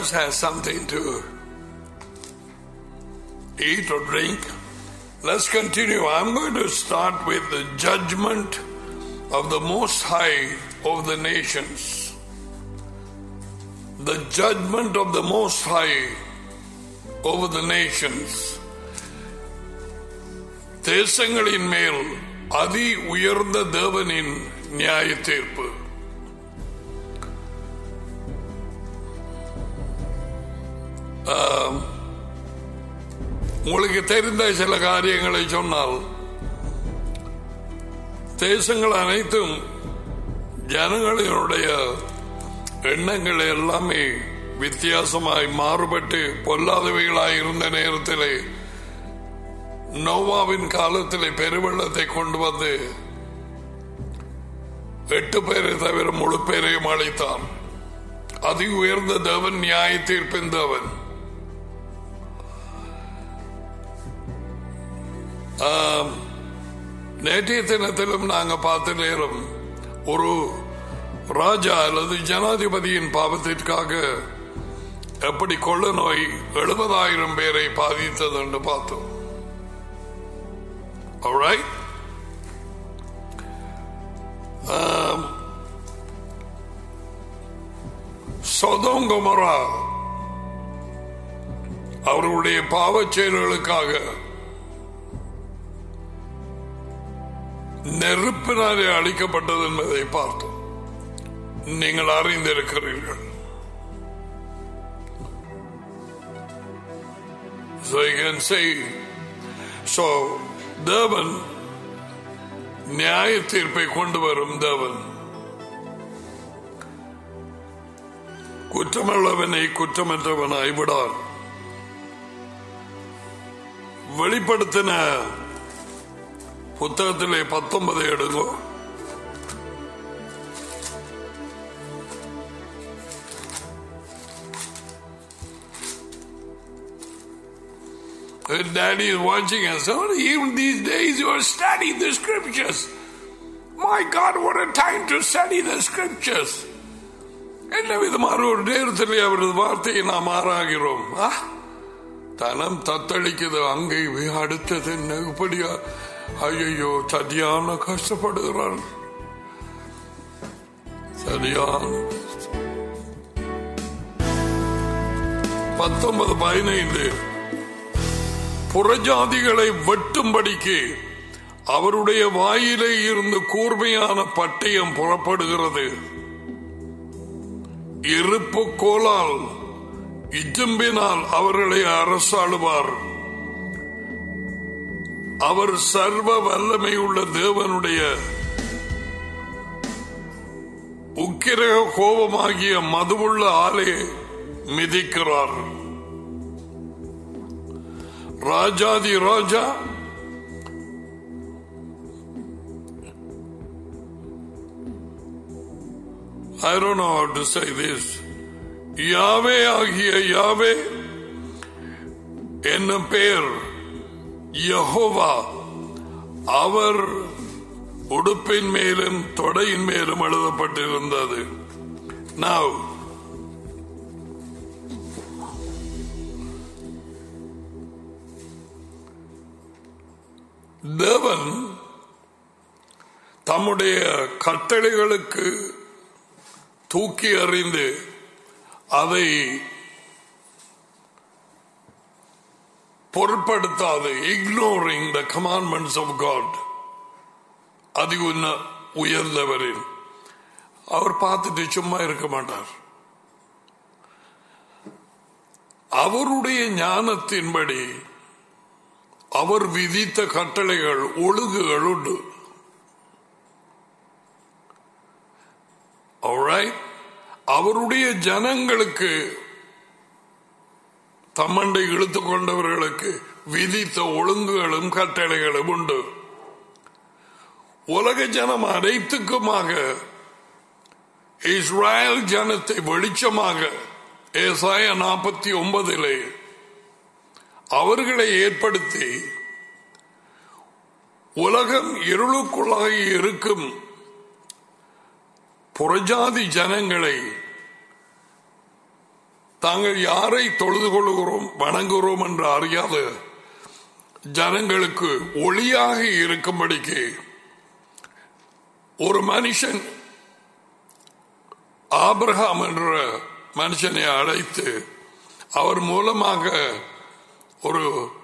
us has something to eat or drink. Let's continue. I'm going to start with the judgment of the Most High of the nations. The judgment of the Most High over the nations. தேசங்களின் மேல் அதி உயர்ந்த தேவனின் நியாய தீர்ப்பு ஆம், உங்களுக்கு தெரிந்த சில காரியங்களை சொன்னால் தேசங்கள் அனைத்தும் ஜனங்களினுடைய எண்ணங்கள் எல்லாமே வித்தியாசமாய் மாறுபட்டு பொல்லாதவைகளாய் இருந்த நேரத்திலே நோவாவின் காலத்திலே பெருவெள்ளத்தை கொண்டு வந்து எட்டு பேரை தவிர முழு பேரையும் அழைத்தான் அதி உயர்ந்த தேவன் நியாய தீர்ப்பின் தேவன் ஆம், நேற்றைய தினத்திலும் நாங்க பார்த்த நேரம் ஒரு ராஜா அல்லது ஜனாதிபதியின் பாவத்திற்காக எப்படி கொள்ள நோய் எழுபதாயிரம் பேரை பாதித்தது என்று பார்த்தோம் Alright? Um, சோதோம் கொமரா அவர்களுடைய பாவச் செயல்களுக்காக நெருப்பினாலே அளிக்கப்பட்டது என்பதை பார்த்தோம் நீங்கள் அறிந்திருக்கிறீர்கள் So you can say, so தேவன் நியாய தீர்ப்பை கொண்டு வரும் தேவன் குற்றமுள்ளவனை குற்றமற்றவனாய் விடார் வெளிப்படுத்தின புத்தகத்திலே பத்தொன்பது எடுங்கோ Her daddy is watching us. Oh, even these days you are studying the scriptures. My God, what a time to study the scriptures. என்ன விதமான ஒரு நேரத்தில் அவரது வார்த்தையை நாம் ஆராகிறோம் ஆ? தனம் தத்தளிக்குது அங்கே போய் அடுத்தது என்ன இப்படியா ஐயோ சரியான கஷ்டப்படுகிறான் சரியான பத்தொன்பது பதினைந்து புறஜாதிகளை வெட்டும்படிக்கு அவருடைய வாயிலே இருந்து கூர்மையான பட்டயம் புறப்படுகிறது இருப்பு கோலால் இஜம்பினால் அவர்களை அரசாளுவார் அவர் சர்வ வல்லமை உள்ள தேவனுடைய உக்கிரக கோபமாகிய மதுவுள்ள ஆலை மிதிக்கிறார் ராஜாதி ராஜா I don't know how to say this. யாவே ஆகிய யாவே என்னும் பெயர் யஹோவா அவர் உடுப்பின் மேலும் தொடையின் மேலும் எழுதப்பட்டிருந்தது Now, தேவன் தம்முடைய கட்டளைகளுக்கு தூக்கி அறிந்து அதை பொருட்படுத்தாது ignoring the commandments of God அது உன்ன உயர்ந்தவரின் அவர் பார்த்துட்டு சும்மா இருக்க மாட்டார் அவருடைய ஞானத்தின்படி அவர் விதித்த கட்டளைகள் ஒழுங்குகள் உண்டு Alright? அவருடைய ஜனங்களுக்கு தம்மண்டை இழுத்து கொண்டவர்களுக்கு விதித்த ஒழுங்குகளும் கட்டளைகளும் உண்டு உலக ஜனம் அனைத்துக்குமாக இஸ்ராயல் ஜனத்தை வெளிச்சமாக ஏசாய நாற்பத்தி ஒன்பதிலே அவர்களை ஏற்படுத்தி உலகம் இருளுக்குள்ளாக இருக்கும் புறஜாதி ஜனங்களை தாங்கள் யாரை தொழுது கொள்கிறோம் வணங்குகிறோம் என்று அறியாத ஜனங்களுக்கு ஒளியாக இருக்கும்படிக்கு ஒரு மனுஷன் ஆபிரகாம் என்ற மனுஷனை அழைத்து அவர் மூலமாக ஒரு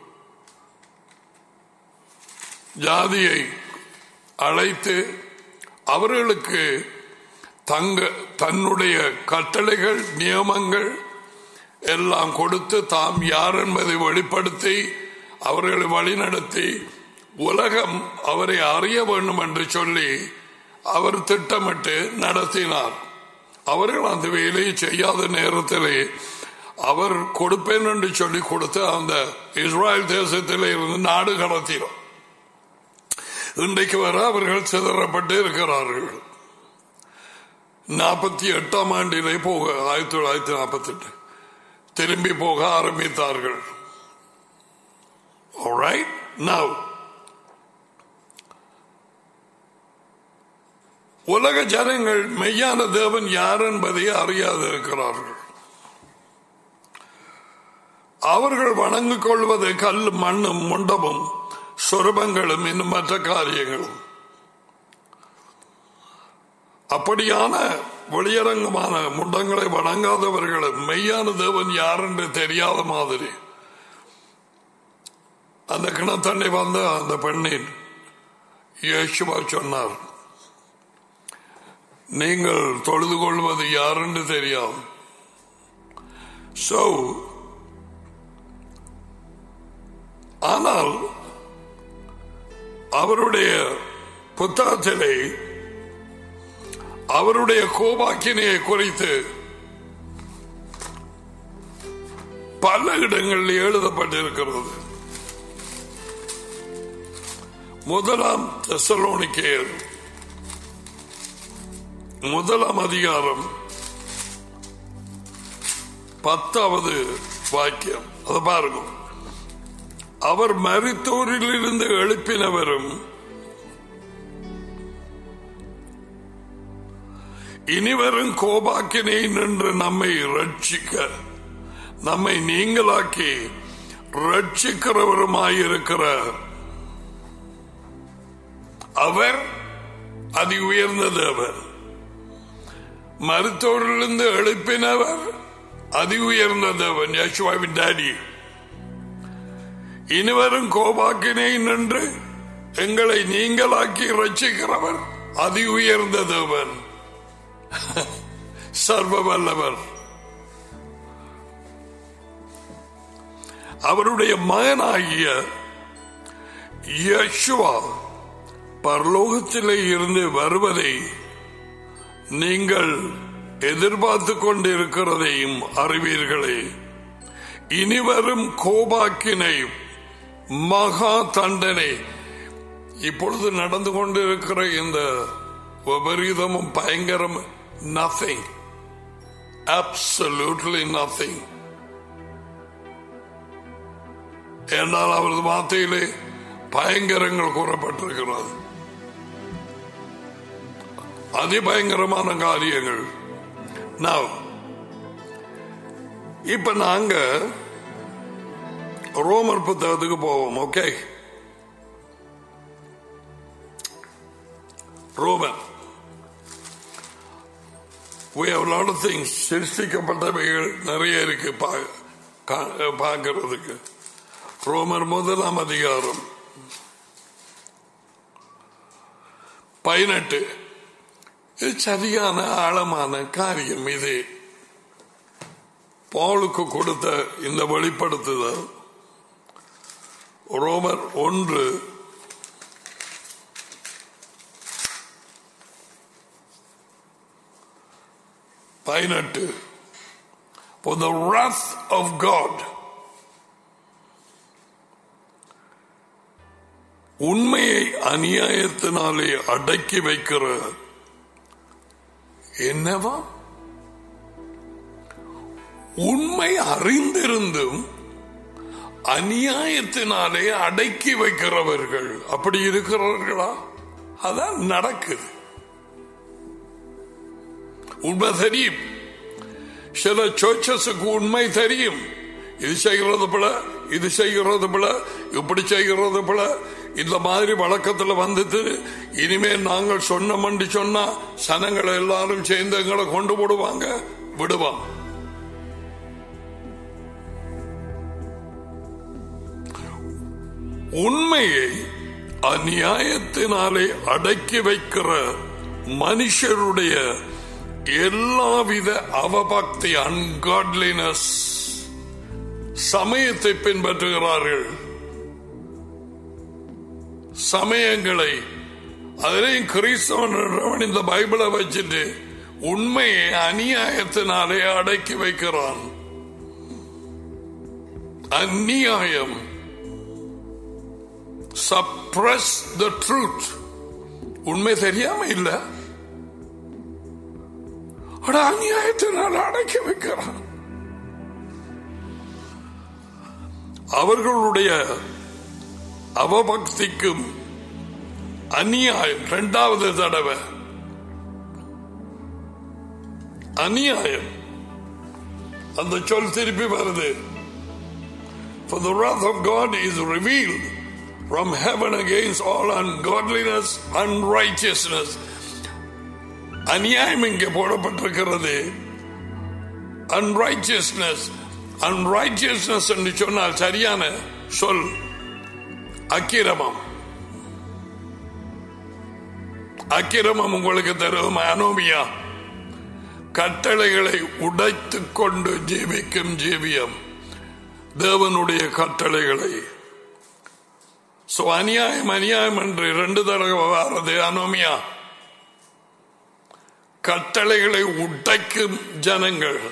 ஜாதியை அழைத்து அவர்களுக்கு தங்க தன்னுடைய கட்டளைகள் நியமங்கள் எல்லாம் கொடுத்து தாம் யார் என்பதை வெளிப்படுத்தி அவர்களை வழிநடத்தி உலகம் அவரை அறிய வேண்டும் என்று சொல்லி அவர் திட்டமிட்டு நடத்தினார் அவர்கள் அந்த வேலையை செய்யாத நேரத்திலே அவர் கொடுப்பேன் என்று சொல்லி கொடுத்து அந்த இஸ்ராயல் தேசத்தில் இருந்து நாடு கடத்தினார் இன்றைக்கு வர அவர்கள் சிதறப்பட்டு இருக்கிறார்கள் நாற்பத்தி எட்டாம் ஆண்டிலே போக ஆயிரத்தி தொள்ளாயிரத்தி நாற்பத்தி எட்டு திரும்பி போக ஆரம்பித்தார்கள் Alright? Now, உலக ஜனங்கள் மெய்யான தேவன் யார் என்பதை அறியாது இருக்கிறார்கள் அவர்கள் வணங்கிக் கொள்வது கல் மண்ணும் முண்டமும் சொருபங்களும் இன்னும் மற்ற காரியங்களும் அப்படியான வெளியரங்கமான முண்டங்களை வணங்காதவர்களும் மெய்யான தேவன் யார் என்று தெரியாத மாதிரி அந்த கிணத்தண்ணை வந்த அந்த பெண்ணின் இயேசுவா சொன்னார் நீங்கள் தொழுது கொள்வது யார் என்று தெரியாது சோ ஆனால் அவருடைய புத்தகத்திலே அவருடைய கோபாக்கினையை குறித்து பல இடங்களில் எழுதப்பட்டிருக்கிறது முதலாம் தெசலோனிக்கேயர் முதலாம் அதிகாரம் பத்தாவது வாக்கியம் அதை பாருங்க அவர் மருத்தோரில் இருந்து எழுப்பினவரும் இனிவரும் கோபாக்கினை நின்று நம்மை ரட்சிக்க நம்மை நீங்களாக்கி ரட்சிக்கிறவருமாயிருக்கிற அவர் அதி உயர்ந்த தேவர் மருத்துவரிலிருந்து எழுப்பினவர் அதி உயர்ந்த தேவன் யசுவாவின் டாடி இனிவரும் கோபாக்கினை நின்று எங்களை நீங்களாக்கி ரட்சிக்கிறவர் அதி உயர்ந்த தேவன் சர்வ வல்லவர் அவருடைய மகனாகிய யசுவா பரலோகத்திலே இருந்து வருவதை நீங்கள் எதிர்பார்த்து கொண்டிருக்கிறதையும் அறிவீர்களே இனிவரும் கோபாக்கினை மகா தண்டனை இப்பொழுது நடந்து கொண்டிருக்கிற இந்த விபரீதமும் பயங்கரம் நத்திங் அப்சல்யூட்லி நத்திங் என்றால் அவரது வார்த்தையிலே பயங்கரங்கள் கூறப்பட்டிருக்கிறது அதிபயங்கரமான காரியங்கள் Now, இப்ப நாங்க ரோமர் புத்தகத்துக்கு போவோம் okay Roman We have a lot of things சிருஷ்டிக்கப்பட்டவைகள் நிறைய இருக்கு பா- கா- பார்க்கிறதுக்கு ரோமர் முதலாம் அதிகாரம் பதினெட்டு இது சரியான ஆழமான காரியம் இது பாலுக்கு கொடுத்த இந்த வெளிப்படுத்துதல் ரோமர் ஒன்று பதினெட்டு For the wrath of God உண்மையை அநியாயத்தினாலே அடக்கி வைக்கிற என்னவா உண்மை அறிந்திருந்தும் அநியாயத்தினாலே அடக்கி வைக்கிறவர்கள் அப்படி இருக்கிறவர்களா அதான் நடக்குது உண்மை தெரியும் சில சர்ச்சஸுக்கு உண்மை தெரியும் இது செய்கிறது போல இது செய்கிறது போல இப்படி செய்கிறது போல இந்த மாதிரி வழக்கத்துல வந்துட்டு இனிமேல் நாங்கள் சொன்னோம்னு சொன்னா சனங்களை எல்லாரும் சேர்ந்து எங்களை கொண்டு போடுவாங்க விடுவான் உண்மையை அநியாயத்தினாலே அடக்கி வைக்கிற மனுஷருடைய எல்லாவித அவபக்தி அன்காட்லினஸ் சமயத்தை பின்பற்றுகிறார்கள் சமயங்களை அதிலையும் கிறிஸ்தவன் இந்த பைபிளை வச்சுட்டு உண்மையை அநியாயத்தினாலே அடக்கி வைக்கிறான் அந்நியாயம் சப்ரஸ் த ட்ரூத் உண்மை தெரியாம இல்ல அட அநியாயத்தினால் அடக்கி வைக்கிறான் அவர்களுடைய அவபக்திக்கும் அநியாயம் இரண்டாவது தடவை அநியாயம் அந்த சொல் திருப்பி வருது For the wrath of God is revealed from heaven against all ungodliness, unrighteousness. அநியாயம் இங்கே போடப்பட்டிருக்கிறது அன்ரைச்சியஸ்னஸ் அன்ரைச்சியஸ்னஸ் என்று சொன்னால் சரியான சொல் அக்கிரமம் அக்கிரமம் உங்களுக்கு தரும் அனோமியா கட்டளைகளை உடைத்துக் கொண்டு ஜீவிக்கும் ஜீவியம் தேவனுடைய கட்டளைகளை சோ அநியாயம் அநியாயம் என்று இரண்டு தடவை வாரது அனோமியா கட்டளைகளை உடைக்கும் ஜனங்கள்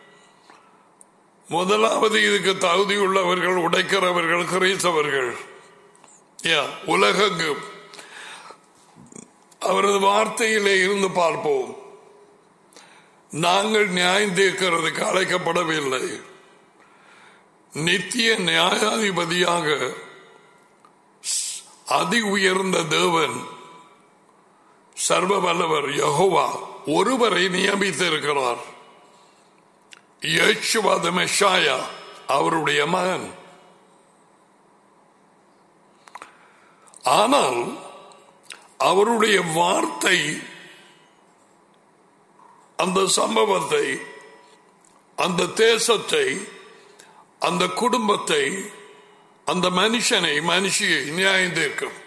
முதலாவது இதுக்கு தகுதி உள்ளவர்கள் உடைக்கிறவர்கள் கிரீசவர்கள் உலகெங்கும் அவரது வார்த்தையிலே இருந்து பார்ப்போம் நாங்கள் நியாயம் தீர்க்கிறதுக்கு அழைக்கப்படவில்லை நித்திய நியாயாதிபதியாக அதி உயர்ந்த தேவன் சர்வ வல்லவர் யகோவா ஒருவரை நியமித்திருக்கிறார் யேசுவாத மெஷாயா அவருடைய மகன் ஆனால் அவருடைய வார்த்தை அந்த சம்பவத்தை அந்த தேசத்தை அந்த குடும்பத்தை அந்த மனுஷனை மனுஷியை நியாயம் தீர்க்கும்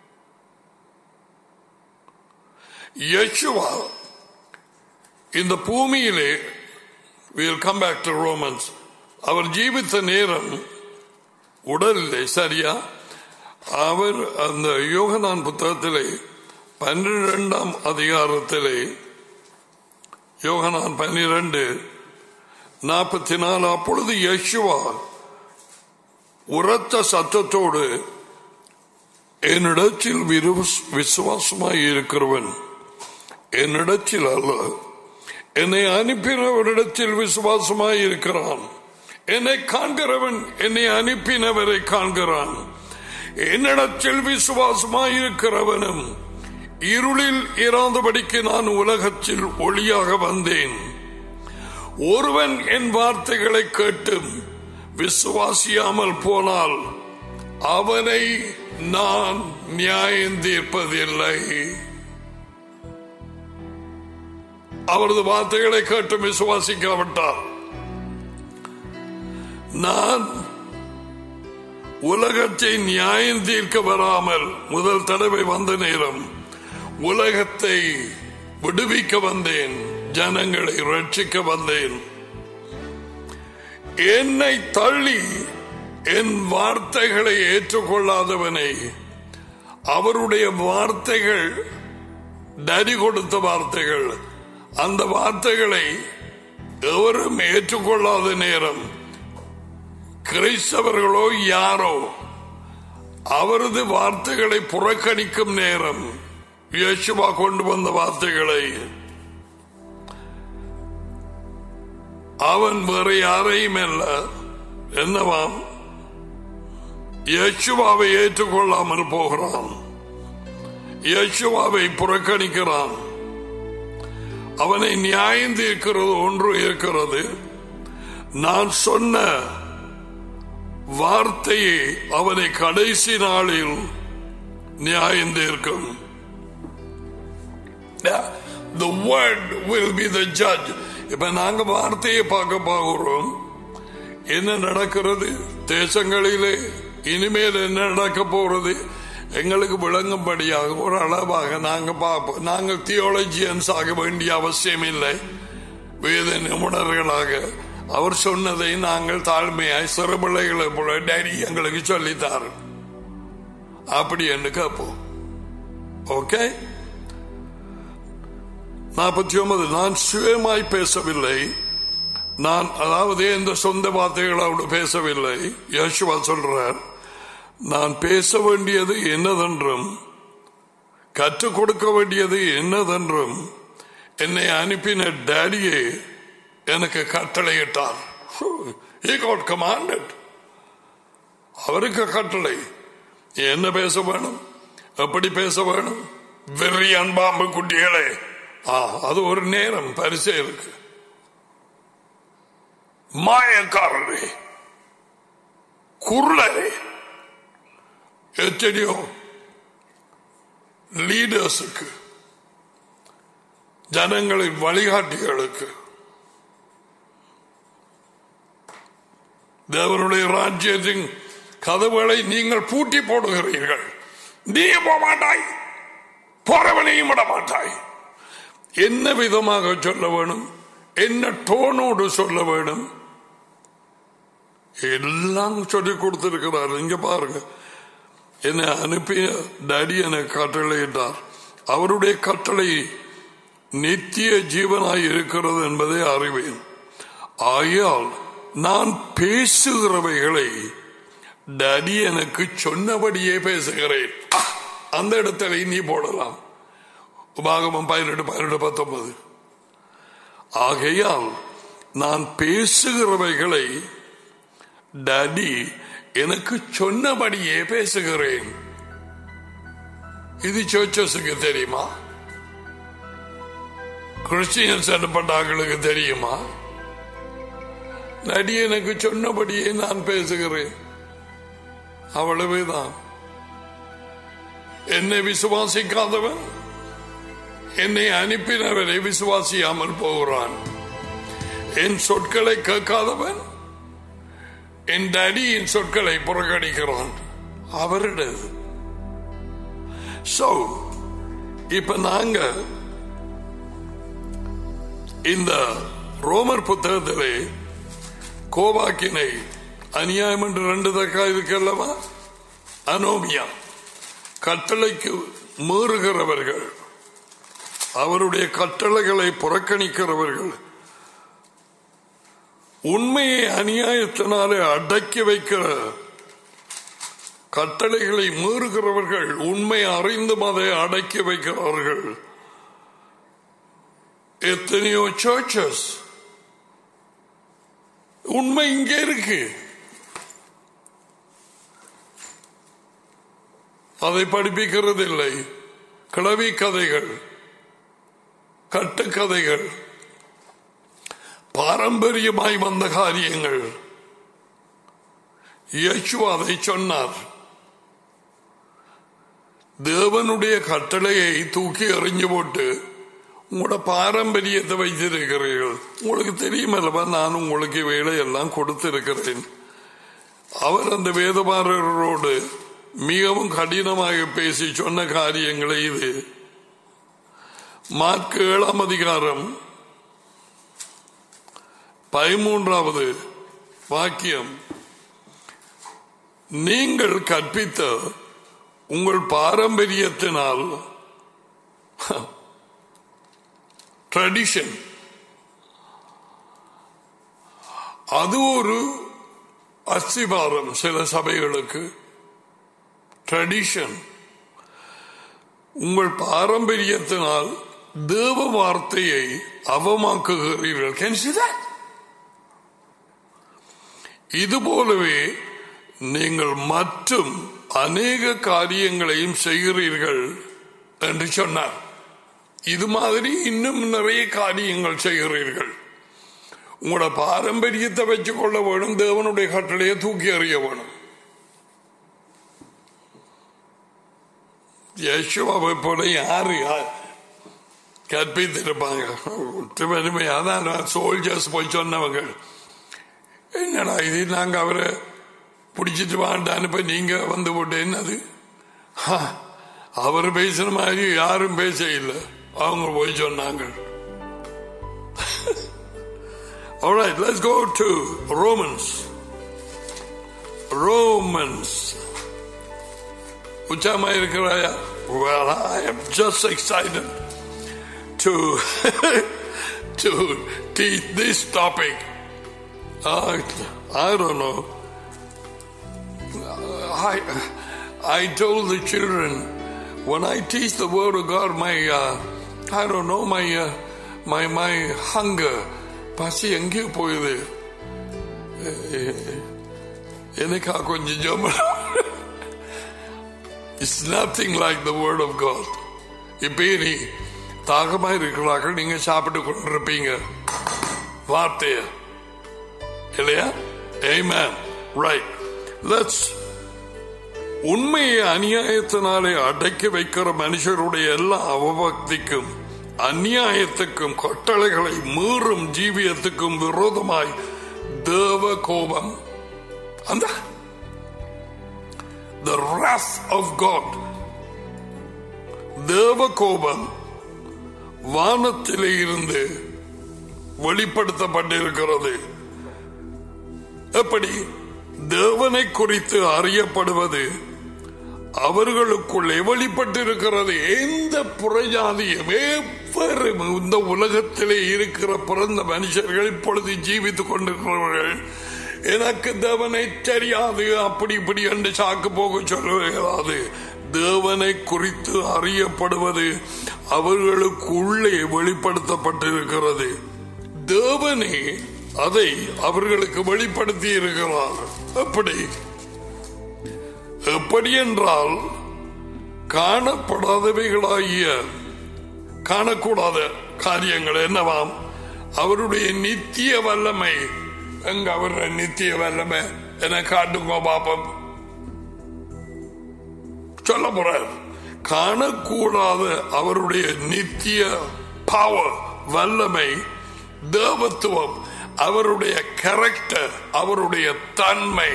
யேசுவா இந்த பூமியிலே will come back to Romans அவர் ஜீவித்த நேரம் உடலிலே சரியா அவர் அந்த யோகனான் புத்தகத்திலே பன்னிரெண்டாம் அதிகாரத்திலே யோகனான் பன்னிரண்டு நாற்பத்தி நாலு அப்பொழுது யேசுவா உரத்த சத்தத்தோடு என்னிடத்தில் விசுவாசமாய் இருக்கிறவன் என்னிடத்தில் அல்ல என்னை அனுப்பினவரிடத்தில் விசுவாசமாய் இருக்கிறான் என்னை காண்கிறவன் என்னை அனுப்பினவரை காண்கிறான் என்னிடத்தில் விசுவாசமாய் இருக்கிறவனும் இருளில் இராதபடிக்கு நான் உலகத்தில் ஒளியாக வந்தேன் ஒருவன் என் வார்த்தைகளை கேட்டும் விசுவாசியாமல் போனால் அவனை நான் நியாயம் தீர்ப்பதில்லை அவரது வார்த்தைகளை கேட்டு விசுவாசிக்காவிட்டார் நான் உலகத்தை நியாயம் தீர்க்க வராமல் முதல் தடவை வந்த நேரம் உலகத்தை விடுவிக்க வந்தேன் ஜனங்களை ரட்சிக்க வந்தேன் என்னை தள்ளி என் வார்த்தைகளை ஏற்றுக்கொள்ளாதவனை அவருடைய வார்த்தைகள் டரி கொடுத்த வார்த்தைகள் அந்த வார்த்தைகளை எவரும் ஏற்றுக்கொள்ளாத நேரம் கிறிஸ்தவர்களோ யாரோ அவரது வார்த்தைகளை புறக்கணிக்கும் நேரம் யேசுவா கொண்டு வந்த வார்த்தைகளை அவன் வேற யாரையும் அல்ல என்னவாம் யேசுவாவை ஏற்றுக்கொள்ளாமல் போகிறான் யேசுவாவை புறக்கணிக்கிறான் அவனை நியாயம் தீர்க்கிறது ஒன்று இருக்கிறது நான் சொன்ன வார்த்தையை அவனை கடைசி நாளில் நியாயம் தீர்க்கும் the word will be the judge இப்ப நாங்க வார்த்தையை பார்க்க போகிறோம் என்ன நடக்கிறது தேசங்களிலே இனிமேல் என்ன நடக்க போறது எங்களுக்கு விளங்கும்படியாக ஒரு அளவாக நாங்க பார்ப்போம் நாங்கள் தியோலஜியன்ஸ் ஆக வேண்டிய அவசியம் இல்லை வேத நிபுணர்களாக அவர் சொன்னதை நாங்கள் தாழ்மையாய் சிறுபிள்ளைகளை போல டேடி எங்களுக்கு சொல்லித்தாரு அப்படி என்று கேட்போம் ஓகே நாற்பத்தி ஒன்பது நான் சுயமாய் பேசவில்லை நான் அதாவது எந்த சொந்த வார்த்தைகளோடு பேசவில்லை யேசுவா சொல்றார் நான் பேச வேண்டியது என்னதென்றும் கற்றுக் கொடுக்க வேண்டியது என்னதென்றும் என்னை அனுப்பின டேடியே எனக்கு கட்டளையிட்டார் He got commanded. அவருக்கு கட்டளை என்ன பேச வேணும் எப்படி பேச வேணும் வெறி அன்பாம்பு குட்டிகளே ஆ அது ஒரு நேரம் பரிசே இருக்கு மாயக்காரரே குருளரே எத்தனையோ லீடர்ஸுக்கு ஜனங்களின் வழிகாட்டிகளுக்கு தேவனுடைய ராஜ்யத்தின் கதவுகளை நீங்கள் பூட்டி போடுகிறீர்கள் நீ போக மாட்டாய் போறவனையும் விட மாட்டாய் என்ன விதமாக சொல்ல வேணும் என்ன டோனோடு சொல்ல வேணும் எல்லாம் சொல்லி கொடுத்திருக்கிறார் இங்க பாருங்க என்னை அனுப்பிய டேடி என கட்டளையிட்டார் அவருடைய கட்டளை நித்திய ஜீவனாய் இருக்கிறது என்பதை அறிவேன் ஆயால் நான் பேசுகிறவைகளை டேடி எனக்கு சொன்னபடியே பேசுகிறேன் அந்த இடத்துல நீ போடலாம் உபாகமம் பதினெட்டு பதினெட்டு பத்தொன்பது ஆகையால் நான் பேசுகிறவைகளை டேடி எனக்கு சொன்னபடியே பேசுகிறேன் இது சர்ச்சஸுக்கு தெரியுமா கிறிஸ்டியன்ஸ் எனப்பட்டாங்களுக்கு தெரியுமா நடி எனக்கு சொன்னபடியே நான் பேசுகிறேன் அவ்வளவுதான் என்னை விசுவாசிக்காதவன் என்னை அனுப்பினவரை விசுவாசியாமல் போகிறான் என் சொற்களை கேட்காதவன் என் டடியின் சொற்களை புறக்கணிக்கிறான் அவருடையது சோ இப்ப நாங்க இந்த ரோமர் புத்தகத்திலே கோவாக்கினை அநியாயம் என்று ரெண்டு தக்கா இருக்கல்லவா அனோமியா கட்டளைக்கு மீறுகிறவர்கள் அவருடைய கட்டளைகளை புறக்கணிக்கிறவர்கள் உண்மையை அநியாயத்தினாலே அடக்கி வைக்கிற கட்டளைகளை மீறுகிறவர்கள் உண்மை அறிந்தும் அதை அடக்கி வைக்கிறார்கள் எத்தனையோ சர்ச்சஸ் உண்மை இங்கே இருக்கு அதை படிப்பிக்கிறது இல்லை கிளவி கதைகள் கட்டுக்கதைகள் பாரம்பரியமாய் வந்த காரியங்கள் இயேசு அதை சொன்னார் தேவனுடைய கட்டளையை தூக்கி எறிஞ்சு போட்டு உங்களோட பாரம்பரியத்தை வைத்திருக்கிறீர்கள் உங்களுக்கு தெரியுமல்லவா நான் உங்களுக்கு வேலையெல்லாம் கொடுத்திருக்கிறேன் அவர் அந்த வேதபாரரோடு மிகவும் கடினமாக பேசி சொன்ன காரியங்களை இது மார்க் ஏழாம் அதிகாரம் பதிமூன்றாவது வாக்கியம் நீங்கள் கற்பித்த உங்கள் பாரம்பரியத்தினால் ட்ரெடிஷன் அது ஒரு அஸ்திபாரம் சில சபைகளுக்கு ட்ரெடிஷன் உங்கள் பாரம்பரியத்தினால் தேவ வார்த்தையை அவமாக்குகிறீர்கள் Can you see that? இது போலவே நீங்கள் மற்றும் அநேக காரியங்களையும் செய்கிறீர்கள் என்று சொன்னார் இது மாதிரி இன்னும் நிறைய காரியங்கள் செய்கிறீர்கள் உங்களோட பாரம்பரியத்தை வச்சுக்கொள்ள வேணும் தேவனுடைய கட்டளையை தூக்கி எறிய வேணும் யேசுவாவை போல யாரு யார் கற்பித்திருப்பாங்க பெருமை அதான் சோல்ஜர்ஸ் போய் சொன்னவங்க என்னடா இது நாங்க அவரை பிடிச்சிட்டு வாண்டான்னு இப்ப நீங்க வந்து போட்டு என்னது ஹா, அவர் பேசுற மாதிரி யாரும் பேச இல்லை அவங்க போய் சொன்னாங்க Alright, let's go to Romans. Romans. உச்சாமா இருக்கிறாயா Well, I am just excited to to teach this topic. Uh, I don't know. I I told the children when I teach the word of God, my uh, I don't know my uh, my my hunger பசி எங்கேயோ போகுது எனக்கா கொஞ்சம் ஜோமனா it's nothing like the word of God இப்பயே நீ தாகமா இருக்கிறார்கள் நீங்க சாப்பிட்டு கொண்டிருப்பீங்க வார்த்தைய இல்லையா Amen. Right. Let's உண்மையை அநியாயத்தினாலே அடக்கி வைக்கிற மனுஷருடைய எல்லா அவபக்திக்கும் அநியாயத்துக்கும் கட்டளைகளை மீறும் ஜீவியத்துக்கும் விரோதமாய் தேவ கோபம் அந்த the wrath of God தேவ கோபம் வானத்திலே இருந்து வெளிப்படுத்தப்பட்டிருக்கிறது எப்படி தேவனை குறித்து அறியப்படுவது அவர்களுக்குள்ளே வெளிப்பட்டிருக்கிறது எந்த புறஜாதியும் எவ்வாறு இந்த உலகத்திலே இருக்கிற பிறந்த மனுஷர்கள் இப்பொழுது ஜீவித்துக் கொண்டிருக்கிறவர்கள் எனக்கு தேவனை தெரியாது அப்படி இப்படி என்று சாக்கு போக சொல்லுகிறாது தேவனை குறித்து அறியப்படுவது அவர்களுக்குள்ளே வெளிப்படுத்தப்பட்டிருக்கிறது தேவனே அதை அவர்களுக்கு வெளிப்படுத்தி இருக்கிறார் எப்படி எப்படி என்றால் காணப்படாதவைகளாகிய காணக்கூடாத காரியங்கள் என்னவாம் அவருடைய நித்திய வல்லமை எங்க அவருடைய நித்திய வல்லமை என காட்டுங்க பாப்பம் சொல்ல போறார் காணக்கூடாத அவருடைய நித்திய பவர் வல்லமை தேவத்துவம் அவருடைய கேரக்டர் அவருடைய தன்மை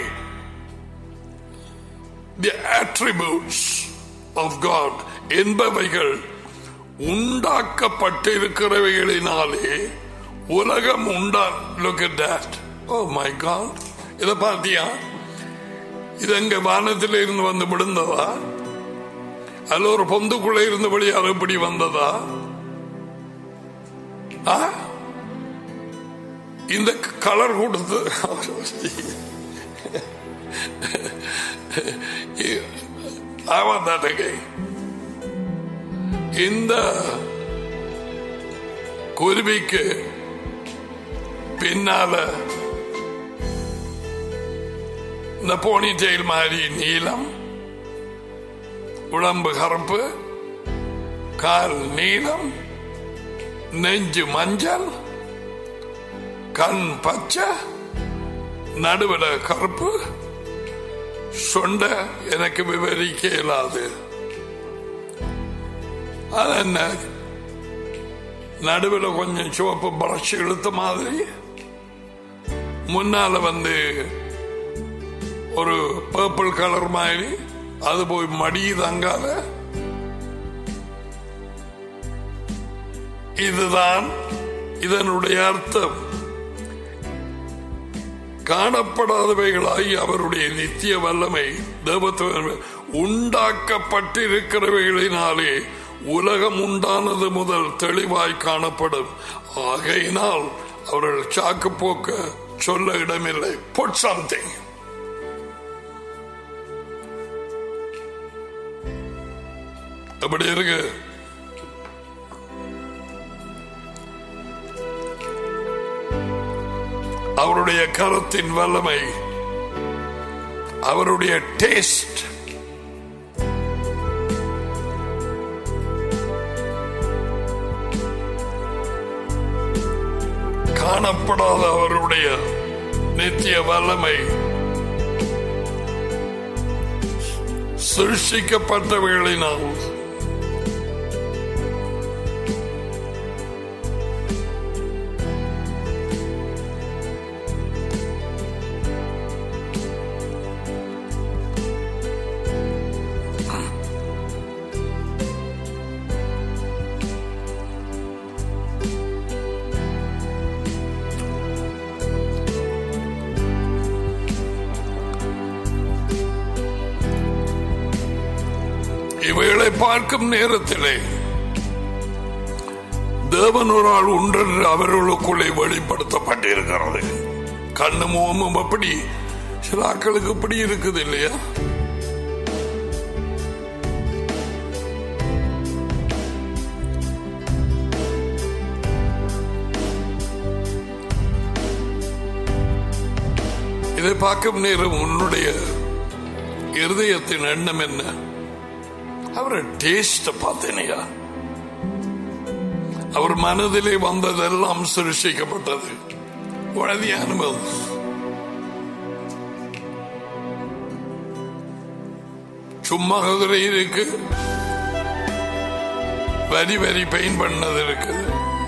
தி attributes of God என்பவைகள் உண்டாக்கப்பட்டிருக்கிறவைகளினாலே உலகம் உண்டா look at that oh my God இத பார்த்தியா இது எங்க வானத்தில் இருந்து வந்து விழுந்ததா அல்ல ஒரு பொந்துக்குள்ள இருந்தபடி அறுபடி வந்ததா ஆ? இந்த கலர் கொடுத்து I want that again. இந்த குருவிக்கு பின்னால இந்த போனி டெயில் மாதிரி நீளம் உடம்பு கருப்பு கால் நீளம் நெஞ்சு மஞ்சள் கண் பச்சை நடுவில் கருப்பு சொண்ட எனக்கு விவரிக்க இயலாது அது என்ன நடுவில் கொஞ்சம் சிவப்பு பிரஷ் இழுத்த மாதிரி முன்னால வந்து ஒரு பர்பிள் கலர் மாதிரி அது போய் மடியுது அங்கால இதுதான் இதனுடைய அர்த்தம் காணப்படாதவைகளாய் அவருடைய நித்திய வல்லமை தேவத்துவ உண்டாக்கப்பட்டிருக்கிறவைகளினாலே உலகம் உண்டானது முதல் தெளிவாய் காணப்படும் ஆகையினால் அவர்கள் சாக்கு போக்க சொல்ல இடமில்லை பொட் சம்திங் எப்படி இருக்கு அவருடைய கரத்தின் வல்லமை அவருடைய டேஸ்ட் காணப்படாத அவருடைய நித்திய வல்லமை சிருஷ்டிக்கப்பட்டவைகளினால் இவைகளை பார்க்கும் நேரத்திலே தேவன் ஒரு ஆள் உண்டென்று அவர்களுக்குள்ளே வெளிப்படுத்தப்பட்டிருக்கிறது கண்ணு முகமும் அப்படி சில ஆட்களுக்கு இப்படி இருக்குது இல்லையா இதை பார்க்கும் நேரம் உன்னுடைய இருதயத்தின் எண்ணம் என்ன அவரை டேஸ்ட் பார்த்தேனையா அவர் மனதிலே வந்ததெல்லாம் சிருஷ்டிக்கப்பட்டது வழதி அனுபவம் சும்மா குதிரை இருக்கு வரி வரி பெயின் பண்ணது இருக்குது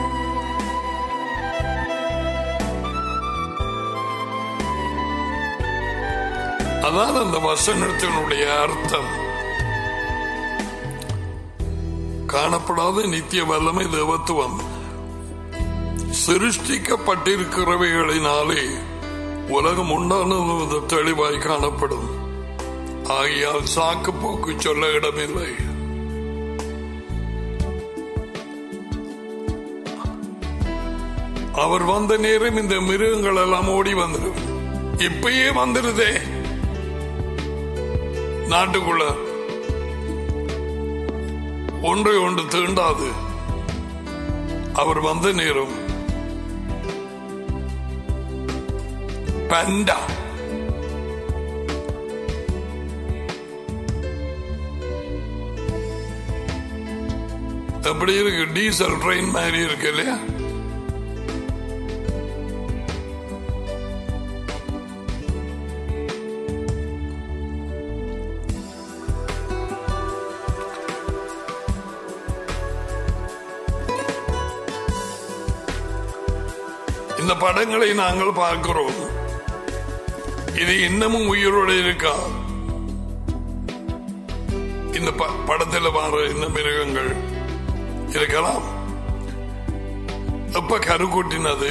அதான் அந்த வசனத்தினுடைய அர்த்தம் காணப்படாத நித்திய வல்லமை தேவத்துவம் சிருஷ்டிக்கப்பட்டிருக்கிறவைகளினாலே உலகம் உண்டானது தெளிவாய் காணப்படும் ஆகையால் சாக்கு போக்கு சொல்ல இடமில்லை அவர் வந்த நேரம் இந்த மிருகங்கள் எல்லாம் ஓடி வந்துடும் இப்பயே வந்துருதே நாட்டுக்குள்ள ஒன்றை ஒன்று தீண்டாது அவர் வந்த நேரம் பண்டா எப்படி இருக்கு டீசல் ட்ரெயின் மாதிரி இருக்கு இல்லையா இந்த படங்களை நாங்கள் பார்க்கிறோம் இது இன்னமும் உயிரோடு இருக்கா இந்த ப- படத்தில் வர இந்த மிருகங்கள் இருக்கலாம் எப்ப கரு கூட்டினது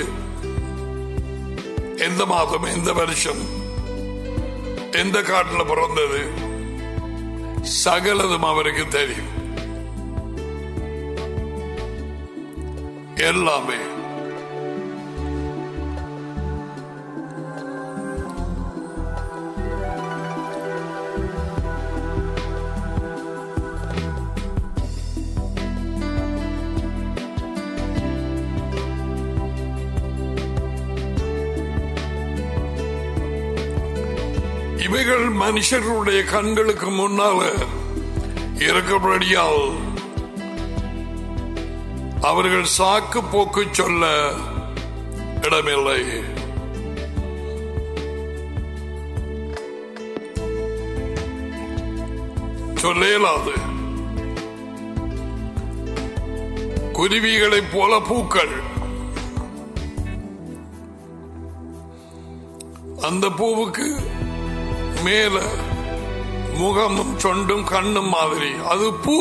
எந்த மாதம் எந்த வருஷம் எந்த காட்டில் பிறந்தது சகலதும் அவருக்கு தெரியும் எல்லாமே இவைகள் மனுஷர்களுடைய கண்களுக்கு முன்னால இருக்கிறபடியால் அவர்கள் சாக்கு போக்கு சொல்ல இடமில்லை சொல்ல இயலாது குருவிகளைப் போல பூக்கள் அந்த பூவுக்கு மேல முகமும் சொண்டும் கண்ணும் மாதிரி அது பூ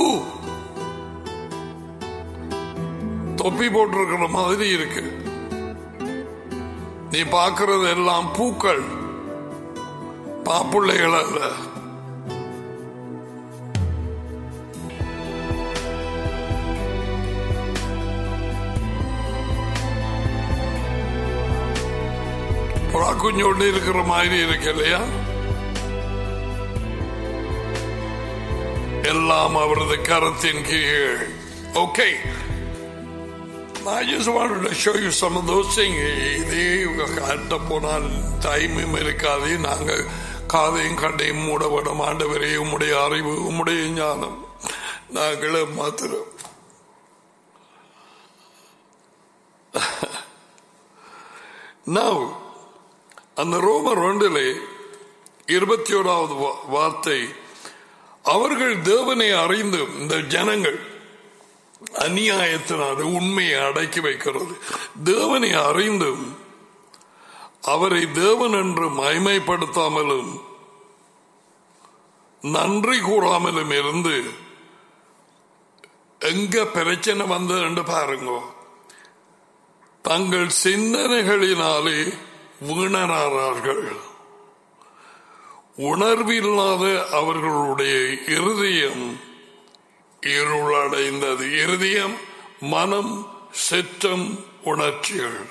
தொப்பி போட்டிருக்கிற மாதிரி இருக்கு நீ பார்க்கிறது எல்லாம் பூக்கள் பாப்புள்ளைகள் அல்ல புறா குஞ்சோண்டு இருக்கிற மாதிரி இருக்கு இல்லையா எல்லாம் அவரது கரத்தின் கீழ் okay I just wanted to show you some of those things. இதே காட்ட போனால் டைமும் இருக்காது நாங்க காதையும் கண்டையும் மூட விட மாண்டவரே உம்முடைய அறிவு உம்முடைய ஞானம் நாங்களே மாத்திரம் Now, அந்த ரோமர் ஒன்றிலே இருபத்தி ஓராவது வா- வார்த்தை அவர்கள் தேவனை அறிந்து இந்த ஜனங்கள் அநியாயத்தினால உண்மையை அடக்கி வைக்கிறது தேவனை அறிந்தும் அவரை தேவன் என்று மகிமைப்படுத்தாமலும் நன்றி கூறாமலும் இருந்து எங்க பிரச்சனை வந்தது என்று பாருங்க தங்கள் சிந்தனைகளினாலே வீணரானார்கள் உணர்வில்லாத அவர்களுடைய இருதயம் இருளடைந்தது இருதயம் மனம் சிற்றம் உணர்ச்சிகள்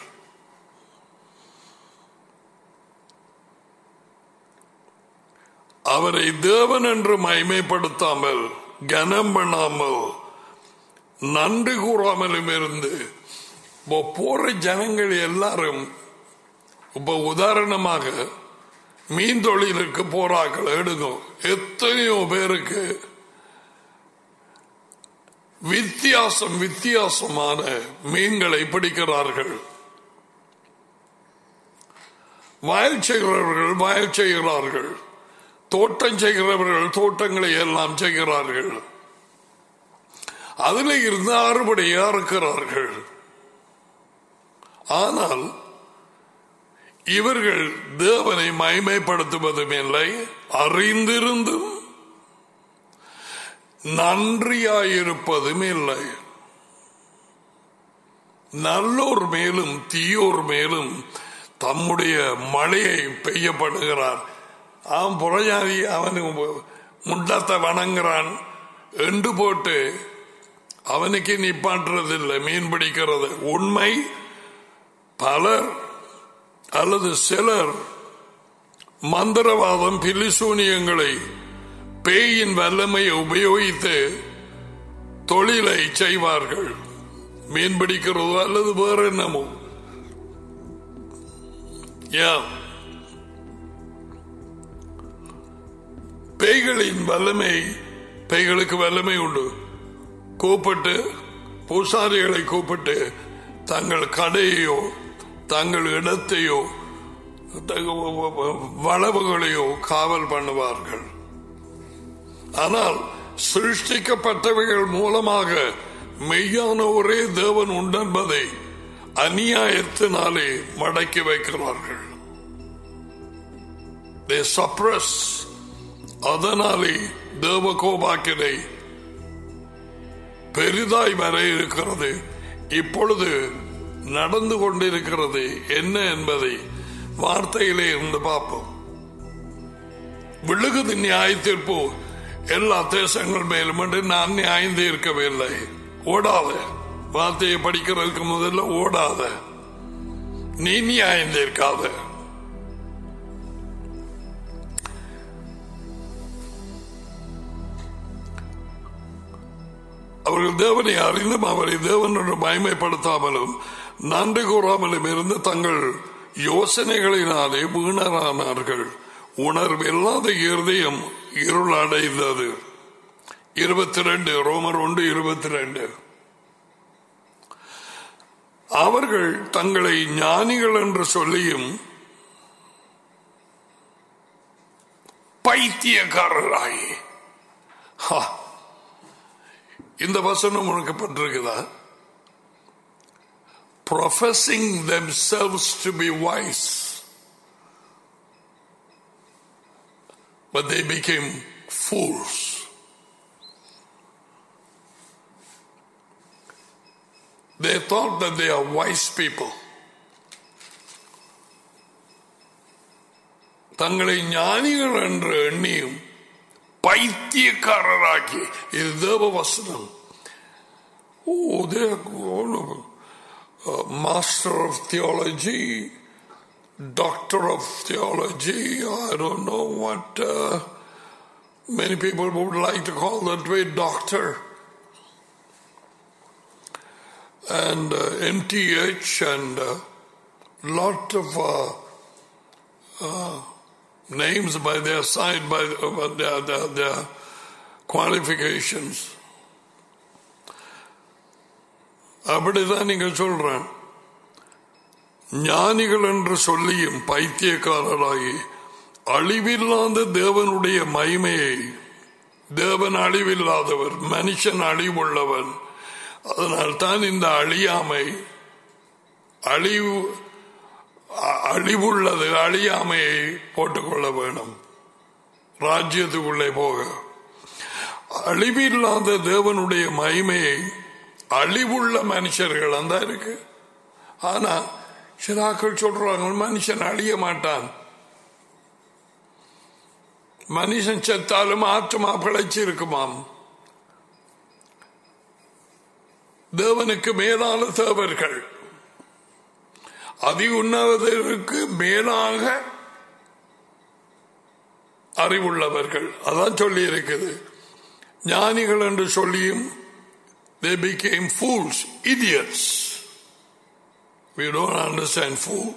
அவரை தேவன் என்று மகிமைப்படுத்தாமல் கனம் பண்ணாமல் நன்றி கூறாமலும் இருந்து இப்போ போற ஜனங்கள் எல்லாரும் இப்ப உதாரணமாக மீன் தொழிலுக்கு போறாக்கள் எடுக்கும் எத்தனையோ பேருக்கு வித்தியாசம் வித்தியாசமான மீன்களை பிடிக்கிறார்கள் வயல் செய்கிறவர்கள் வயல் செய்கிறார்கள் தோட்டம் செய்கிறவர்கள் தோட்டங்களை எல்லாம் செய்கிறார்கள் அதில் இருந்து அறுபடையா இருக்கிறார்கள் ஆனால் இவர்கள் தேவனை மகிமைப்படுத்துவதும் இல்லை அறிந்திருந்தும் நன்றியாயிருப்பதும் இல்லை நல்லோர் மேலும் தீயோர் மேலும் தம்முடைய மழையை பெய்யப்படுகிறார் அவன் புறஜாதி அவனுக்கு முண்டத்தை வணங்குறான் என்று போட்டு அவனுக்கு நிப்பாட்டுறதில்லை மீன் பிடிக்கிறது உண்மை பலர் அல்லது சிலர் மந்திரவாதம் பிலிசூனியங்களை பேயின் வல்லமையை உபயோகித்து தொழிலை செய்வார்கள் மீன் பிடிக்கிறதோ அல்லது வேற என்னமோ ஏன் பேய்களின் வல்லமை பேய்களுக்கு வல்லமை உண்டு கூப்பிட்டு பூசாரிகளை கூப்பிட்டு தங்கள் கடையோ தங்கள் இடத்தையோ வளவுகளையோ காவல் பண்ணுவார்கள் ஆனால் சிருஷ்டிக்கப்பட்டவைகள் மூலமாக மெய்யான ஒரே தேவன் உண்டென்பதை அநியாயத்தினாலே மடக்கி வைக்கிறார்கள் They suppress அதனாலே தேவ கோபாக்கினை பெரிதாய் வர இருக்கிறது இப்பொழுது நடந்து கொண்டிருக்கிறது என்ன என்பதை வார்த்தையிலே இருந்து பார்ப்போம் விழுகுது நியாய தீர்ப்பு எல்லா தேசங்கள் மேலும் என்று நான் நியாயம் தீர்க்கவில்லை ஓடாத வார்த்தையை படிக்கிறதுக்கு முதல்ல ஓடாத நீ நியாயம் தீர்க்காத அவர்கள் தேவனை அறிந்தும் அவரை தேவன் என்று மயமைப்படுத்தாமலும் நன்றி கூறாமலும் இருந்து தங்கள் யோசனைகளினாலே வீணரானார்கள் உணர்வில்லாத இருதயம் இருள் அடைந்தது இருபத்தி ரெண்டு ரோமர் ஒன்று இருபத்தி ரெண்டு அவர்கள் தங்களை ஞானிகள் என்று சொல்லியும் பைத்தியக்காரராய் ஹா இந்த வசனம் உனக்கப்பட்டிருக்குதா professing themselves to be wise but they became fools they thought that they are wise people தங்களை ஞானிகள் என்று எண்ணியும் பைத்தியக்காரராக்கி இது தேவ வசனம் ஓ they are all of uh, master of theology doctor of theology I don't know what uh, many people would like to call that way doctor and uh, MTH and uh, lot of uh, uh, names by their side by uh, their, their, their qualifications அப்படிதான் நீங்க சொல்றேன் ஞானிகள் என்று சொல்லியும் பைத்தியக்காரராகி அழிவில்லாத தேவனுடைய மகிமையை தேவன் அழிவில்லாதவர் மனுஷன் அழிவுள்ளவன் அதனால் தான் இந்த அழியாமை அழிவு அ- அழிவுள்ளது அழியாமையை போட்டுக்கொள்ள வேணும் ராஜ்யத்துக்குள்ளே போக அழிவில்லாத தேவனுடைய மகிமையை அழிவுள்ள மனுஷர்கள் அந்த இருக்கு ஆனா சிலாக்கள் சொல்றாங்க மனுஷன் அழிய மாட்டான் மனுஷன் செத்தாலும் ஆத்மா பிழைச்சி இருக்குமாம் தேவனுக்கு மேலான தேவர்கள் அதி உன்னதருக்கு மேலாக அறிவுள்ளவர்கள் அதான் சொல்லி இருக்குது ஞானிகள் என்று சொல்லியும் they became fools idiots we don't understand fool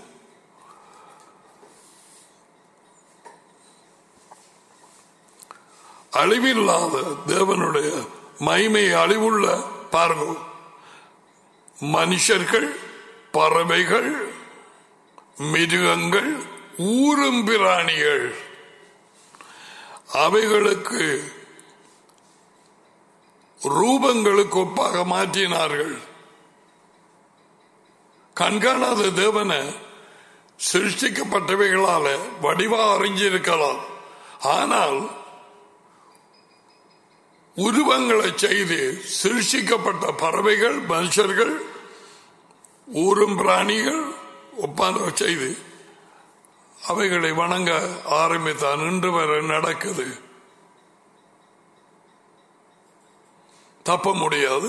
அழிவில்லாத தேவனுடைய மைமை அழிவுள்ள பாருங்க மனுஷர்கள் பறவைகள் மிருகங்கள் ஊரும் பிராணிகள் அவைகளுக்கு ரூபங்களுக்கு ஒப்பாக மாற்றினார்கள் கண்காணாத தேவனை சிருஷ்டிக்கப்பட்டவைகளால வடிவா அறிஞ்சிருக்கலாம் ஆனால் உருவங்களை செய்து சிருஷ்டிக்கப்பட்ட பறவைகள் மனுஷர்கள் ஊரும் பிராணிகள் ஒப்பாந்த செய்து அவைகளை வணங்க ஆரம்பித்தான் இன்று வரை நடக்குது தப்ப முடியாது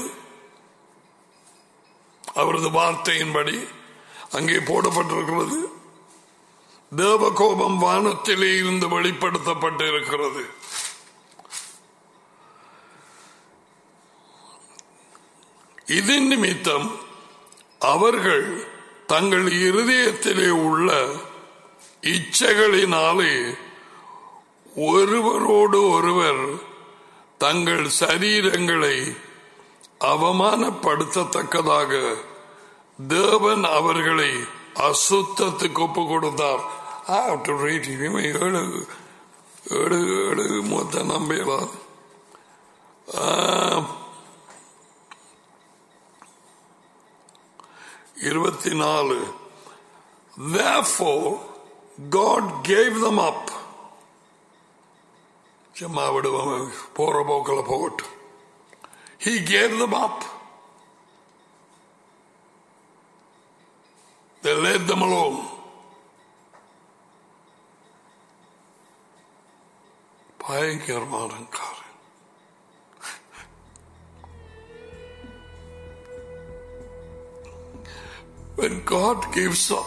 அவரது வார்த்தையின்படி அங்கே போடப்பட்டிருக்கிறது தேவ கோபம் வானத்திலே இருந்து வெளிப்படுத்தப்பட்டு இருக்கிறது இதன் நிமித்தம் அவர்கள் தங்கள் இருதயத்திலே உள்ள இச்சைகளினாலே ஒருவரோடு ஒருவர் தங்கள் சரீரங்களை அவமானப்படுத்தத்தக்கதாக தேவன் அவர்களை அசுத்தத்துக்கு ஒப்பு கொடுத்தார் I have to read it. இவன் ஏழு ஏழு ஏழு மொத்த நம்பலாம் இருபத்தி நாலு Therefore, God gave them up. சும்மா விடுவோம் போற போக்கில் போகட்டும் He gave them up. They let them alone. பயங்கரமான காரன் When God gives up,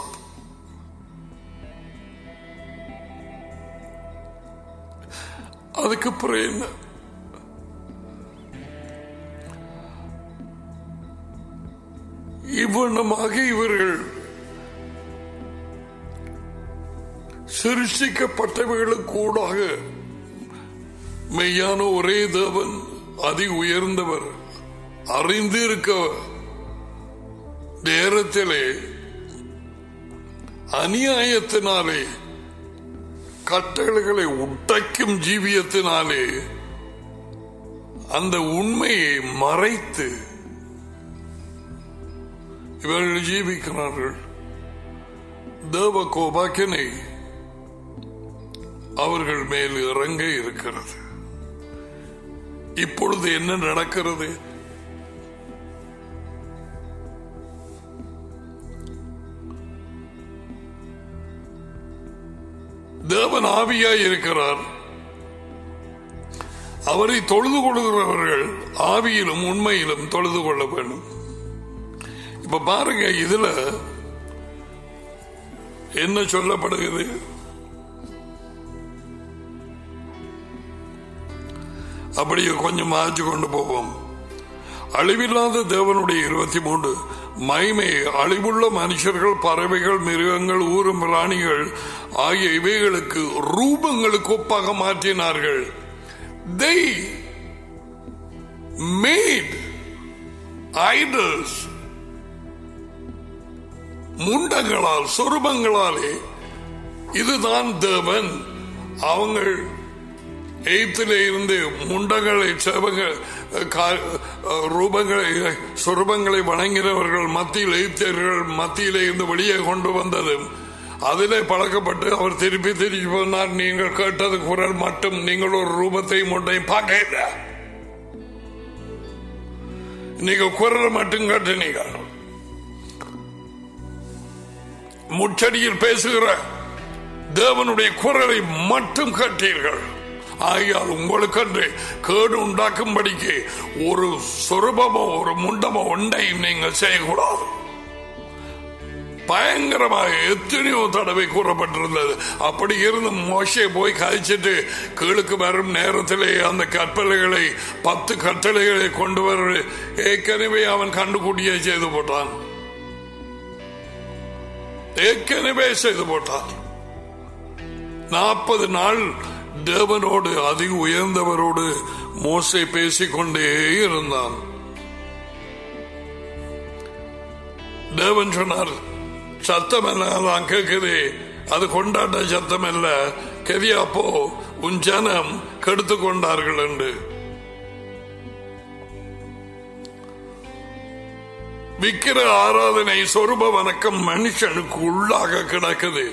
அதுக்கு அப்புறம் என்ன இவ்வண்ணமாக இவர்கள் சிருஷ்டிக்கப்பட்டவர்களுக்கு கூடாக மெய்யான ஒரே தேவன் அதி உயர்ந்தவர் அறிந்து இருக்க நேரத்திலே அநியாயத்தினாலே கட்டளைகளை உடைக்கும் ஜீவியத்தினாலே அந்த உண்மையை மறைத்து இவர்கள் ஜீவிக்கிறார்கள் தேவ கோபாக்கினை அவர்கள் மேல் இறங்க இருக்கிறது இப்பொழுது என்ன நடக்கிறது தேவன் ஆவியாய் இருக்கிறார் அவரை தொழுது கொள்கிறவர்கள் ஆவியிலும் உண்மையிலும் தொழுது கொள்ள வேண்டும் இப்ப பாருங்க இதுல என்ன சொல்லப்படுகிறது அப்படியே கொஞ்சம் மாற்றி கொண்டு போவோம் அழிவில்லாத தேவனுடைய இருபத்தி மூன்று மைமை அழிவுள்ள மனுஷர்கள் பறவைகள் மிருகங்கள் ஊரும் பிராணிகள் ஆகிய இவைகளுக்கு ரூபங்களுக்கு ஒப்பாக மாற்றினார்கள் they made idols முண்டங்களால் சொருபங்களாலே இதுதான் தேவன் அவங்கள் எய்த்திலே இருந்து முண்டங்களை சேவங்கள் ரூபங்களை சொருபங்களை வணங்கினவர்கள் மத்தியில் எய்த்தியர்கள் மத்தியிலே இருந்து வெளியே கொண்டு வந்ததும் அதிலே பழக்கப்பட்டு அவர் திருப்பி திருப்பி போனார் நீங்கள் கேட்டது குரல் மட்டும் நீங்கள் ஒரு ரூபத்தை முண்டையும் பார்க்க நீங்க குரல் மட்டும் கேட்டீங்க முச்சடியில் பேசுகிற தேவனுடைய குரலை மட்டும் கட்டீர்கள் ஆகையால் உங்களுக்கென்று கேடு உண்டாக்கும்படிக்கு ஒரு சொருபமோ ஒரு முண்டமோ ஒன்றையும் நீங்கள் செய்யக்கூடாது பயங்கரமாக எத்தனையோ தடவை கூறப்பட்டிருந்தது அப்படி இருந்து மோசை போய் கழிச்சிட்டு கீழுக்கு வரும் நேரத்திலே அந்த கற்பலைகளை பத்து கட்டளைகளை கொண்டு வர ஏற்கனவே அவன் கண்டுகூட்டியே செய்து போட்டான் ஏற்கனவே செய்து போட்டான் நாற்பது நாள் தேவனோடு அதிக உயர்ந்தவரோடு மோசை பேசிக்கொண்டே இருந்தான் தேவன் சொன்னார் சத்தம் என்ன நான் கேட்குது அது கொண்டாட்ட சத்தம் அல்ல கெரியாப்போ உன் ஜனம் கெடுத்து கொண்டார்கள் என்று விக்கிர ஆராதனை சொருப வணக்கம் மனுஷனுக்கு உள்ளாக கிடக்குது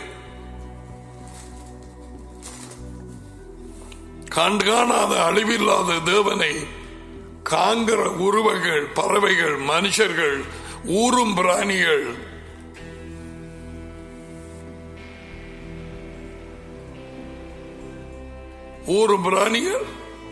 கண்டு காணாத அழிவில்லாத தேவனை காங்கிற உருவங்கள் பறவைகள் மனுஷர்கள் ஊரும் பிராணிகள் ஊரும் பிராணிகள்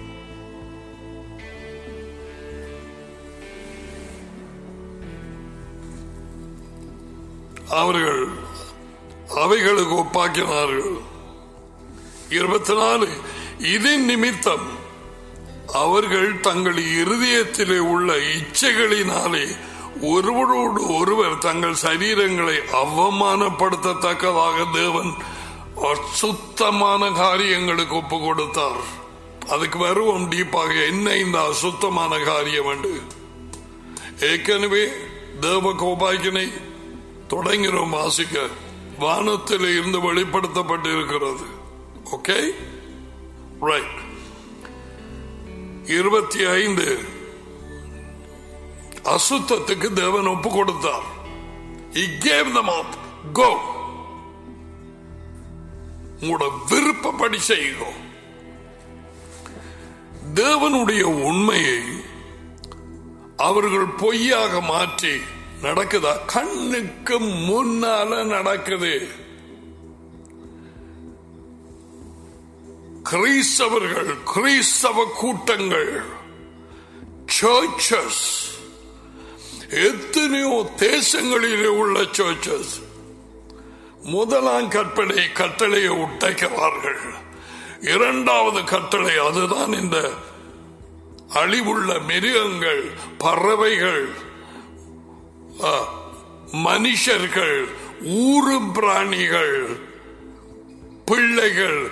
அவர்கள் அவைகளுக்கு ஒப்பாக்கினார்கள் இருபத்தி நாலு இதன் நிமித்தம் அவர்கள் தங்கள் இருதயத்திலே உள்ள இச்சைகளினாலே ஒருவரோடு ஒருவர் தங்கள் சரீரங்களை அவமானப்படுத்தத்தக்கதாக தேவன் அசுத்தமான காரியங்களுக்கு ஒப்பு கொடுத்தார் அதுக்கு வருவோம் டீப்பாக என்ன இந்த அசுத்தமான காரியம் என்று ஏற்கனவே தேவ கோபாக்கினை தொடங்கிறோம் வாசிக்க வானத்தில் இருந்து வெளிப்படுத்தப்பட்டிருக்கிறது ஓகே ரைட் இருபத்தி ஐந்து அசுத்தத்துக்கு தேவன் ஒப்பு கொடுத்தார் He gave them up. Go. உங்களோட விருப்பப்படி செய்யும் தேவனுடைய உண்மையை அவர்கள் பொய்யாக மாற்றி நடக்குதா கண்ணுக்கு முன்னால நடக்குது கிறிஸ்தவர்கள் கிறிஸ்தவ கூட்டங்கள் சர்ச்சஸ் எத்தனையோ தேசங்களிலே உள்ள சர்ச்சஸ் முதலாம் கற்பனை கட்டளையை உடைக்கிறார்கள் இரண்டாவது கட்டளை அதுதான் இந்த அழிவுள்ள மிருகங்கள் பறவைகள் ஆ, மனுஷர்கள் ஊரும் பிராணிகள் பிள்ளைகள்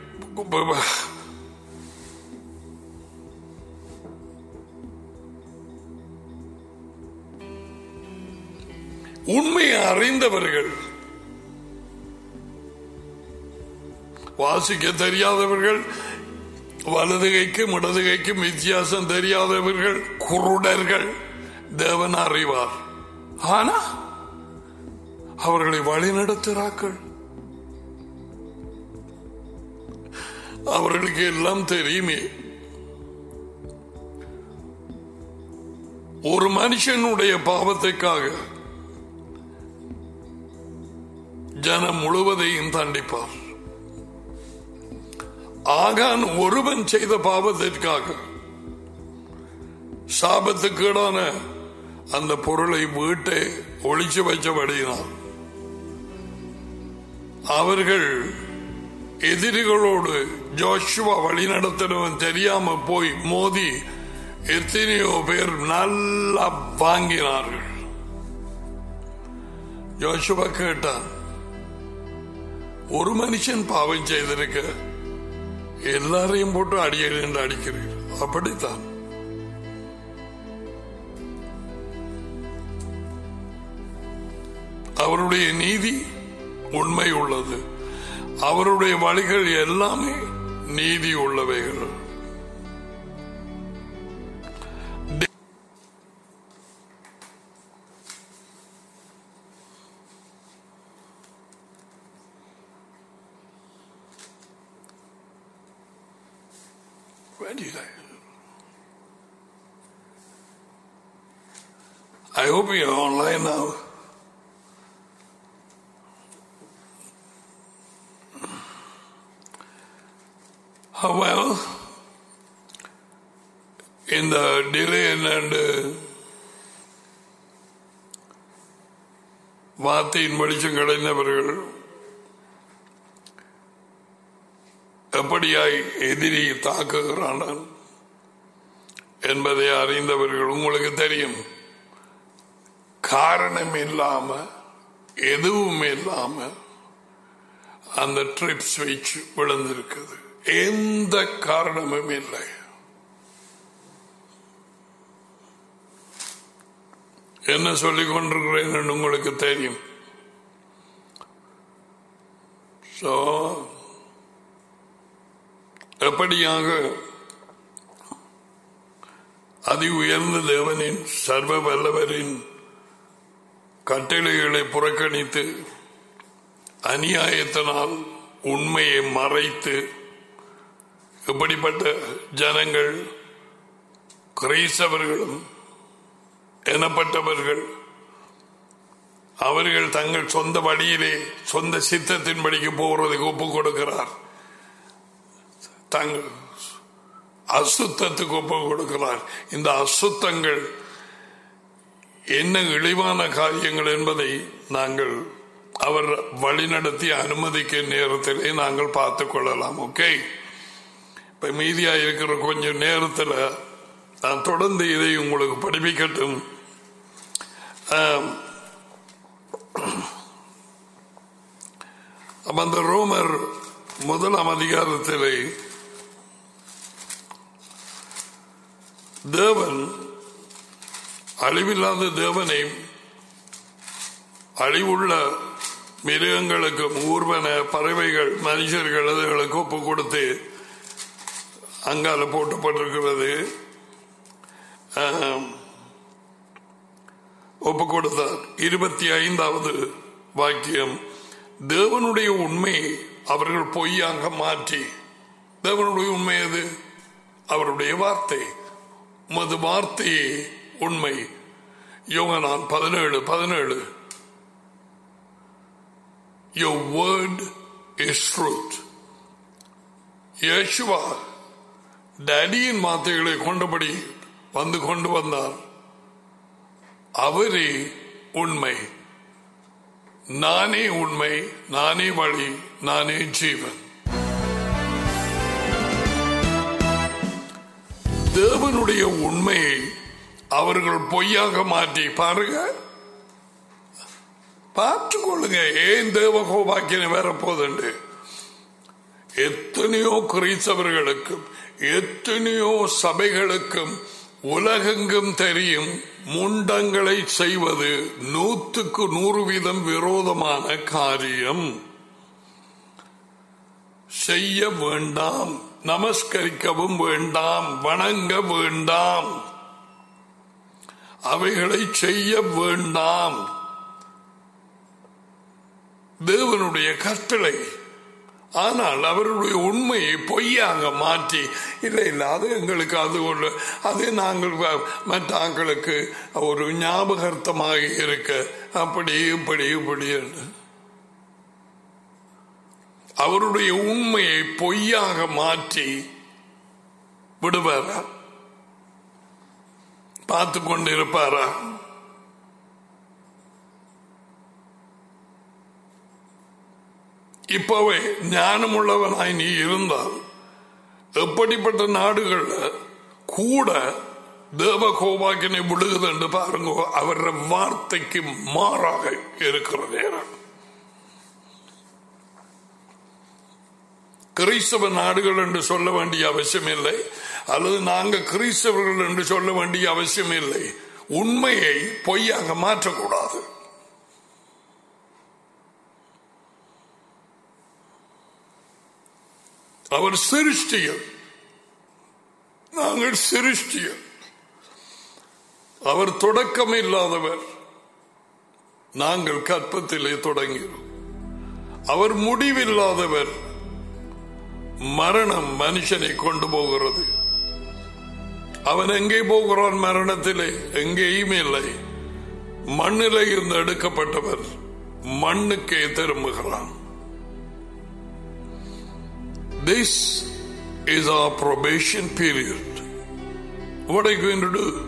உண்மையை அறிந்தவர்கள் வாசிக்க தெரியாதவர்கள் வலதுகைக்கும் இடதுகைக்கும் வித்தியாசம் தெரியாதவர்கள் குருடர்கள் தேவன் அறிவார் ஆனா அவர்களை வழிநடத்துகிறார்கள் அவர்களுக்கு எல்லாம் தெரியுமே ஒரு மனுஷனுடைய பாவத்துக்காக ஜனம் முழுவதையும் தண்டிப்பார் ஆகான் ஒருவன் செய்த பாவத்திற்காக சாபத்துக்கீடான அந்த பொருளை வீட்டை ஒளிச்சு வச்சபடினார் அவர்கள் எதிரிகளோடு ஜோஷுவா வழிநடத்தினவன் தெரியாம போய் மோதி எத்தனையோ பேர் நல்லா வாங்கினார்கள் ஜோஷுவா கேட்டான் ஒரு மனுஷன் பாவம் செய்திருக்க எல்லாரையும் போட்டு அடியல் என்று அடிக்கிறீர் அப்படித்தான் அவருடைய நீதி உண்மை உள்ளது அவருடைய வழிகள் எல்லாமே நீதி உள்ளவைகள் Where did I? I hope you're online now. Uh, Well, இந்த டிலே என்னண்டு வார்த்தையின் வெளிச்சம் கிடைந்தவர்கள் எப்படியாய் எதிரி தாக்குகிறான் என்பதை அறிந்தவர்கள் உங்களுக்கு தெரியும் காரணம் இல்லாம எதுவும் இல்லாம அந்த ட்ரிப் ஸ்விட்ச் விழுந்திருக்குது எந்த காரணமும் இல்லை என்ன சொல்லிக் கொண்டிருக்கிறேன் என்று உங்களுக்கு தெரியும் So, எப்படியாக அதி உயர்ந்த தேவனின் சர்வ வல்லவரின் கட்டளைகளை புறக்கணித்து அநியாயத்தினால் உண்மையை மறைத்து இப்படிப்பட்ட ஜனங்கள் கிரைஸ்தவர்களும் எனப்பட்டவர்கள் அவர்கள் தங்கள் சொந்த வழியிலே சொந்த சித்தத்தின்படிக்கு போகிறதுக்கு ஒப்புக் கொடுக்கிறார் தங்கள் அசுத்தத்துக்கு ஒப்புக் கொடுக்கிறார் இந்த அசுத்தங்கள் என்ன இழிவான காரியங்கள் என்பதை நாங்கள் அவர் வழிநடத்தி அனுமதிக்க நேரத்திலே நாங்கள் பார்த்துக் கொள்ளலாம் ஓகே இப்ப மீதியா இருக்கிற கொஞ்சம் நேரத்தில் நான் தொடர்ந்து இதை உங்களுக்கு படிப்பிக்கட்டும் ஆம். அப்ப அந்த ரோமர் முதலாம் அதிகாரத்திலே தேவன் அழிவில்லாத தேவனை அழிவுள்ள மிருகங்களுக்கும் ஊர்வன பறவைகள் மனுஷர்கள் அதுகளுக்கு ஒப்பு கொடுத்து அங்கால போட்டப்பட்டிருக்கிறது ஆம், ஒப்பு கொடுத்தார் இருபத்தி ஐந்தாவது வாக்கியம் தேவனுடைய உண்மையை அவர்கள் பொய்யாக மாற்றி தேவனுடைய உண்மை எது அவருடைய வார்த்தை உமது வார்த்தையே உண்மை யோகனான் பதினேழு பதினேழு Your word is truth. Yeshua டேடியின் வார்த்தைகளை கொண்டபடி வந்து கொண்டு வந்தார் அவரே உண்மை நானே உண்மை நானே வழி நானே ஜீவன் தேவனுடைய உண்மையை அவர்கள் பொய்யாக மாற்றி பாருங்க பார்த்து கொள்ளுங்க ஏன் தேவ கோபாக்கியம் வரப்போதுண்டு எத்தனையோ கிறிஸ்தவர்களுக்கும் எத்தனையோ சபைகளுக்கும் உலகெங்கும் தெரியும் முண்டங்களை செய்வது நூற்றுக்கு நூறு வீதம் விரோதமான காரியம் செய்ய வேண்டாம் நமஸ்கரிக்கவும் வேண்டாம் வணங்க வேண்டாம் அவைகளை செய்ய வேண்டாம் தேவனுடைய கட்டளை ஆனால் அவருடைய உண்மையை பொய்யாக மாற்றி இல்லை இல்லை அது எங்களுக்கு அது ஒன்று அது நாங்கள் வ- மற்ற ஆட்களுக்கு ஒரு ஞாபகார்த்தமாக இருக்க அப்படி இப்படி இப்படி என்று அவருடைய உண்மையை பொய்யாக மாற்றி விடுவாரா பார்த்து கொண்டு இருப்பாரா இப்பவே ஞானமுள்ளவனாய் நீ இருந்தால் எப்படிப்பட்ட நாடுகள்ல கூட தேவ கோபாக்கினை விடுகிறது என்று பாருங்க அவர வார்த்தைக்கு மாறாக இருக்கிற நேரம் கிறிஸ்தவ நாடுகள் என்று சொல்ல வேண்டிய அவசியம் இல்லை அல்லது நாங்க கிறிஸ்தவர்கள் என்று சொல்ல வேண்டிய அவசியம் இல்லை உண்மையை பொய்யாக மாற்றக்கூடாது அவர் சிருஷ்டியர் நாங்கள் சிருஷ்டியர் அவர் தொடக்கம் இல்லாதவர் நாங்கள் கற்பத்திலே தொடங்கிறோம் அவர் முடிவில்லாதவர் மரணம் மனுஷனை கொண்டு போகிறது அவன் எங்கே போகிறான் மரணத்திலே எங்கேயும் இல்லை மண்ணிலே இருந்து எடுக்கப்பட்டவர் மண்ணுக்கே திரும்புகிறான் this is our probation period what are you going to do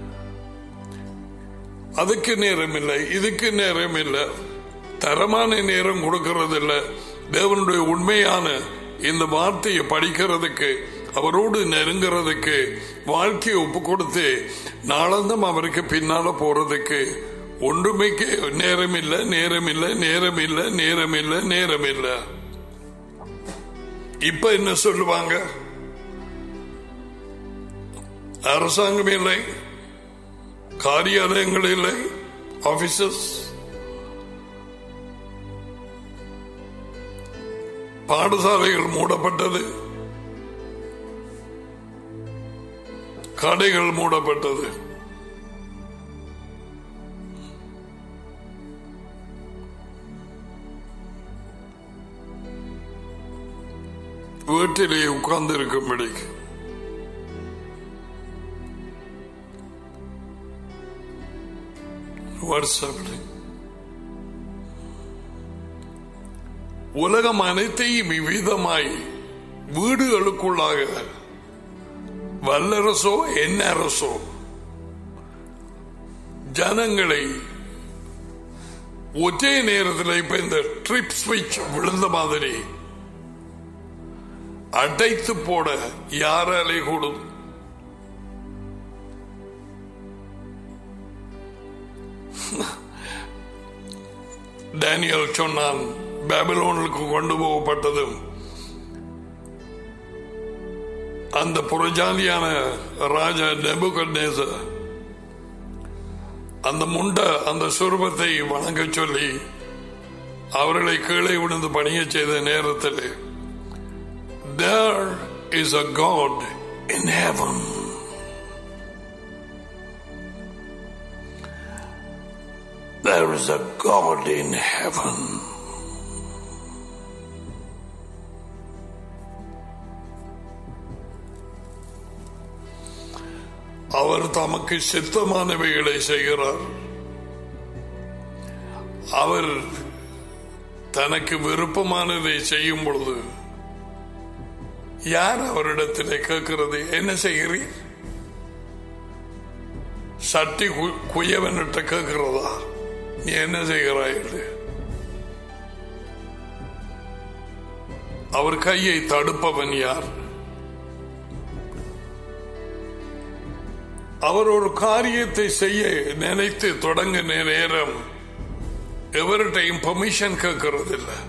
அதுக்கு நேரம் இல்லை இதுக்கு நேரம் இல்லை தரமான நேரம் கொடுக்கிறது இல்லை தேவனுடைய உண்மையான இந்த வார்த்தையை படிக்கிறதுக்கு அவரோடு நெருங்கிறதுக்கு வாழ்க்கையை ஒப்பு கொடுத்து நாளந்தம் அவருக்கு பின்னால போறதுக்கு ஒன்றுமே நேரம் இல்லை நேரம் இல்லை நேரம் இல்லை நேரம் இல்லை நேரம் இல்லை இப்ப என்ன சொல்லுவாங்க அரசாங்கம் இல்லை காரியாலயங்கள் இல்லை ஆபீசஸ் பாடசாலைகள் மூடப்பட்டது கடைகள் மூடப்பட்டது வீட்டிலே உட்கார்ந்து இருக்கும்படி வாட்ஸ்அப்ல உலகம் அனைத்தையும் இவ்விதமாய் வீடுகளுக்குள்ளாக வல்லரசோ என்ன அரசோ ஜனங்களை ஒற்றை நேரத்தில் இப்ப இந்த ட்ரிப் ஸ்விட்ச் விழுந்த மாதிரி அடைத்து போட யாராலே கூடும் டேனியல் சொன்னான் பேபிலோனுக்கு கொண்டு போகப்பட்டதும் அந்த புறஜாதியான ராஜா நெபுகட்நேசர் அந்த முண்ட அந்த சுரூபத்தை வணங்க சொல்லி அவர்களை கீழே விழுந்து பணிய செய்த நேரத்தில் there is a God in heaven. There is a God in heaven. அவர் தமக்கு சித்தமானவைகளை செய்கிறார் அவர் தனக்கு விருப்பமானதை செய்யும் பொழுது யார் அவரிடத்திலே கேட்கிறது என்ன செய்கிறீர் சட்டி கு- குயவன்கிட்ட கேட்கிறதா நீ என்ன செய்கிறாய் என்று? அவர் கையை தடுப்பவன் யார் அவர் ஒரு காரியத்தை செய்ய நினைத்து தொடங்கின நேரம் எவர்கிட்டையும் பெர்மிஷன் கேட்கறது இல்லை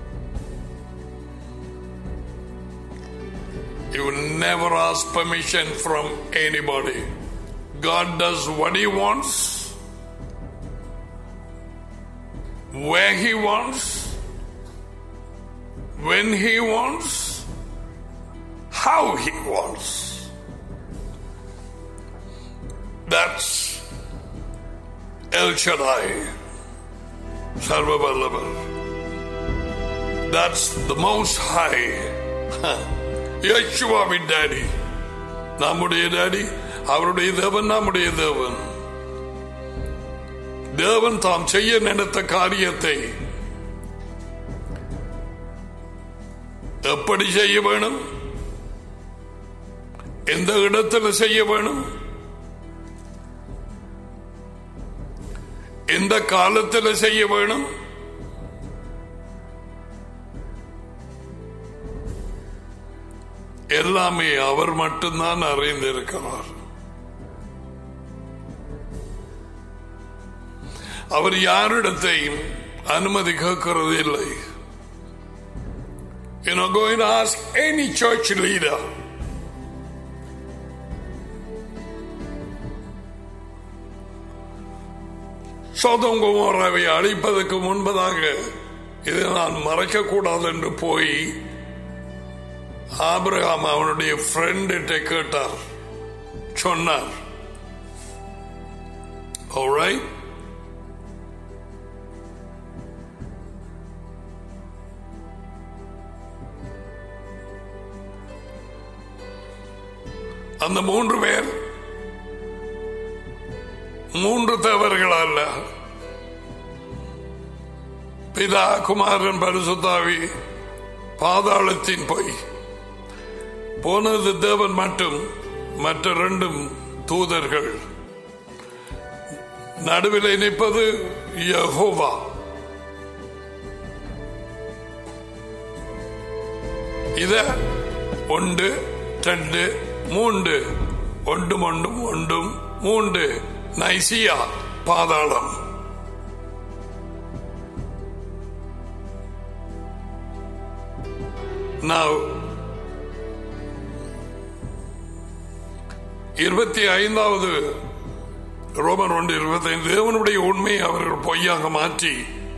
You never ask permission from anybody. God does what He wants, where He wants, when He wants, how He wants. That's El Shaddai, Sarva Vallabha. That's the Most High. யேசுவாவின் டாடி நம்முடைய daddy அவருடைய தேவன் நம்முடைய தேவன் தேவன் தாம் செய்ய நினைத்த காரியத்தை எப்படி செய்ய வேணும் எந்த இடத்துல செய்ய வேணும் எந்த காலத்தில் செய்ய வேணும் எல்லாமே அவர் மட்டும்தான் அறிந்திருக்கிறார் அவர் யாரிடத்தையும் அனுமதி கேட்கிறது இல்லை You know, going to ask any church leader. சோதம் குமாராவை அழிப்பதற்கு முன்பதாக இதை நான் மறைக்கக்கூடாது என்று போய் ஆபிரகாம் அவனுடைய ஃப்ரெண்ட் கேட்டார் சொன்னார் Alright? அந்த மூன்று பேர் மூன்று தேவர்கள் அல்ல பிதா குமாரன் பரிசுத்தாவி பாதாளத்தின் போய் போனது தேவன் மட்டும் மற்ற ரெண்டும் தூதர்கள் நடுவில் நிற்பது யஹோவா இத ஒன்று ரெண்டு மூன்று ஒன்றும் ஒன்றும் ஒன்றும் மூன்று நைசியா பாதாளம் Now, இருபத்தி ஐந்தாவது ரோமன் ஒன்று இருபத்தைந்து தேவனுடைய உண்மையை அவர்கள் பொய்யாக மாற்றி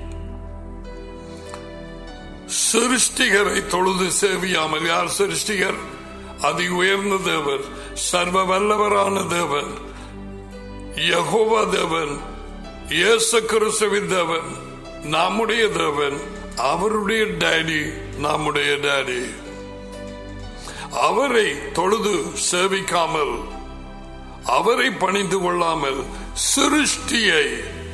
சிருஷ்டிகரை தொழுது சேவியாமல் யார் சிருஷ்டிகர் அதி உயர்ந்த தேவன் சர்வ வல்லவரான தேவன் யகோவா தேவன் இயேசு கிறிஸ்துவின் தேவன் நம்முடைய தேவன் அவருடைய டேடி நம்முடைய டேடி அவரை தொழுது சேவிக்காமல் அவரை பணிந்து கொள்ளாமல் சிருஷ்டியை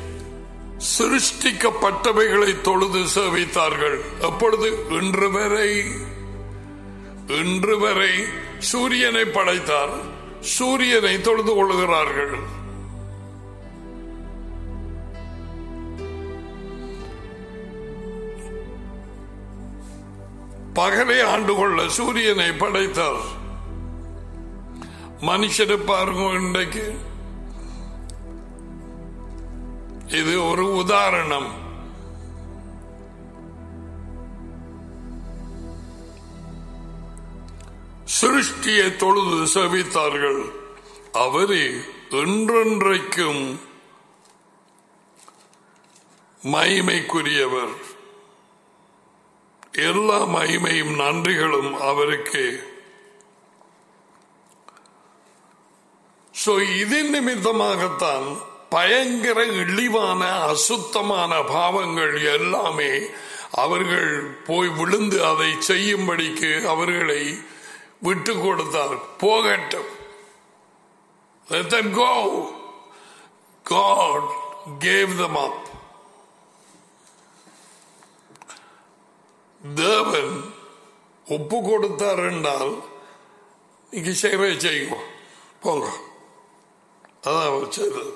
சிருஷ்டிக்கப்பட்டவைகளை தொழுது சேவித்தார்கள் எப்பொழுது இன்று வரை இன்று வரை சூரியனை படைத்தார் சூரியனை தொழுது கொள்கிறார்கள் பகலை ஆண்டு கொள்ள சூரியனை படைத்தார் மனுஷனை பாருங்க இன்றைக்கு இது ஒரு உதாரணம் சிருஷ்டியை தொழுது செவித்தார்கள் அவரே என்றென்றைக்கும் மகிமைக்குரியவர் எல்லா மகிமையும் நன்றிகளும் அவருக்கு சோ இதன் நிமித்தமாகத்தான் பயங்கர இழிவான அசுத்தமான பாவங்கள் எல்லாமே அவர்கள் போய் விழுந்து அதை செய்யும்படிக்கு அவர்களை விட்டு கொடுத்தார் போகட்டும் Let them go. God gave them up. தேவன் ஒப்பு கொடுத்தார் என்றால் நீங்க செய்வே செய்யும் போங்க அதான் அவர் செய்தது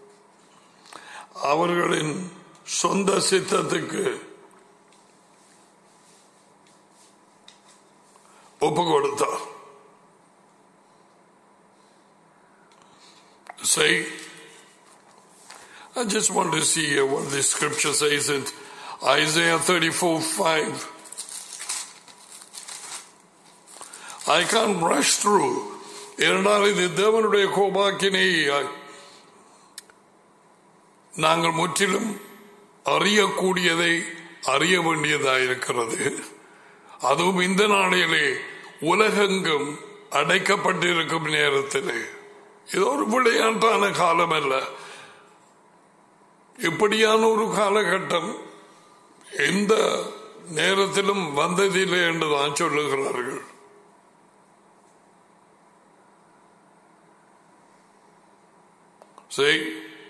அவர்களின் சொந்த சித்தத்துக்கு ஒப்பு கொடுத்தார் Say, I just want to see what the scripture says in Isaiah 34 5. I can't rush through. இரண்டால் இது தேவனுடைய கோபாக்கினை நாங்கள் முற்றிலும் அறியக்கூடியதை அறிய வேண்டியதாயிருக்கிறது அதுவும் இந்த நாளிலே உலகெங்கும் அடைக்கப்பட்டிருக்கும் நேரத்திலே இது ஒரு விளையாட்டான காலம் அல்ல இப்படியான ஒரு காலகட்டம் எந்த நேரத்திலும் வந்ததில்லை என்றுதான் சொல்லுகிறார்கள் சரி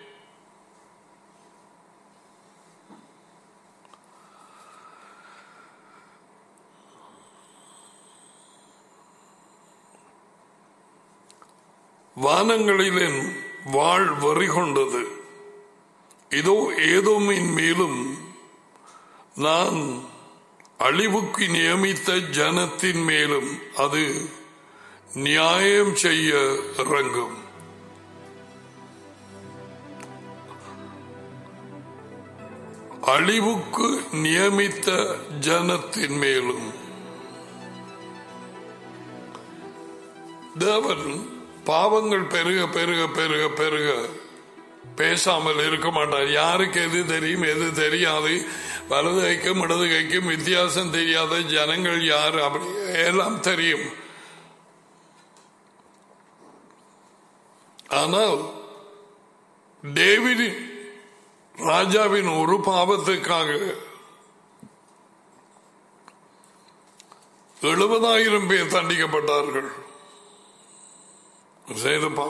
வானங்களிலே வாழ் வரி கொண்டது இதோ ஏதோமின் மேலும் நான் அழிவுக்கு நியமித்த ஜனத்தின் மேலும் அது நியாயம் செய்ய இறங்கும் அழிவுக்கு நியமித்த ஜனத்தின் மேலும் தேவன் பாவங்கள் பெருக பெருக பெருக பெருக பேசாமல் இருக்க மாட்டார் யாருக்கு எது தெரியும் எது தெரியாது வலது கைக்கும் இடது கைக்கும் வித்தியாசம் தெரியாத ஜனங்கள் யார் அப்படி எல்லாம் தெரியும் ஆனால் டேவிட் ராஜாவின் ஒரு பாவத்துக்காக எழுபதாயிரம் பேர் தண்டிக்கப்பட்டார்கள் செய்தப்பா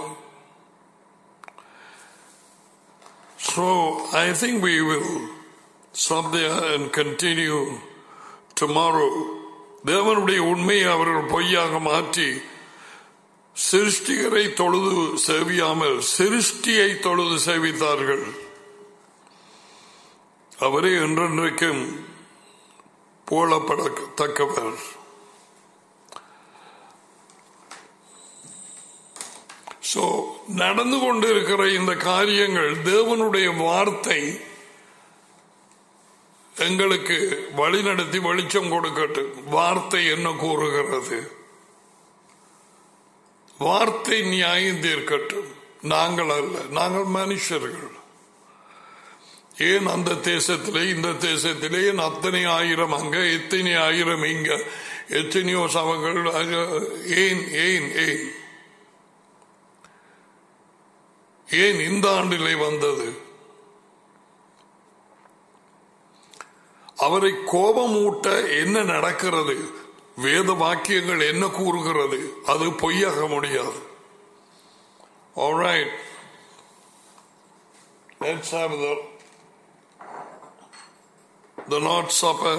So I think we will stop there and continue tomorrow. தேவனுடைய உண்மையை அவர்கள் பொய்யாக மாற்றி சிருஷ்டிகரை தொழுது சேவியாமல் சிருஷ்டியை தொழுது சேவித்தார்கள் அவரே என்றென்றைக்கும் போலப்படத்தக்கவர் சோ நடந்து கொண்டிருக்கிற இந்த காரியங்கள் தேவனுடைய வார்த்தை எங்களுக்கு வழிநடத்தி வெளிச்சம் கொடுக்கட்டும் வார்த்தை என்ன கூறுகிறது வார்த்தை நியாயம் தீர்க்கட்டும் நாங்கள் அல்ல நாங்கள் மனுஷர்கள் ஏன் அந்த தேசத்திலே இந்த தேசத்திலே ஏன் அத்தனை ஆயிரம் அங்க எத்தனை ஆயிரம் இங்க எத்தனையோ சபங்கள் அங்க, ஏன் ஏன் ஏன் ஏன் இந்த ஆண்டிலே வந்தது அவரை கோபமூட்ட என்ன நடக்கிறது வேத வாக்கியங்கள் என்ன கூறுகிறது அது பொய்யாக முடியாது Alright. Let's have the, the Lord's Supper.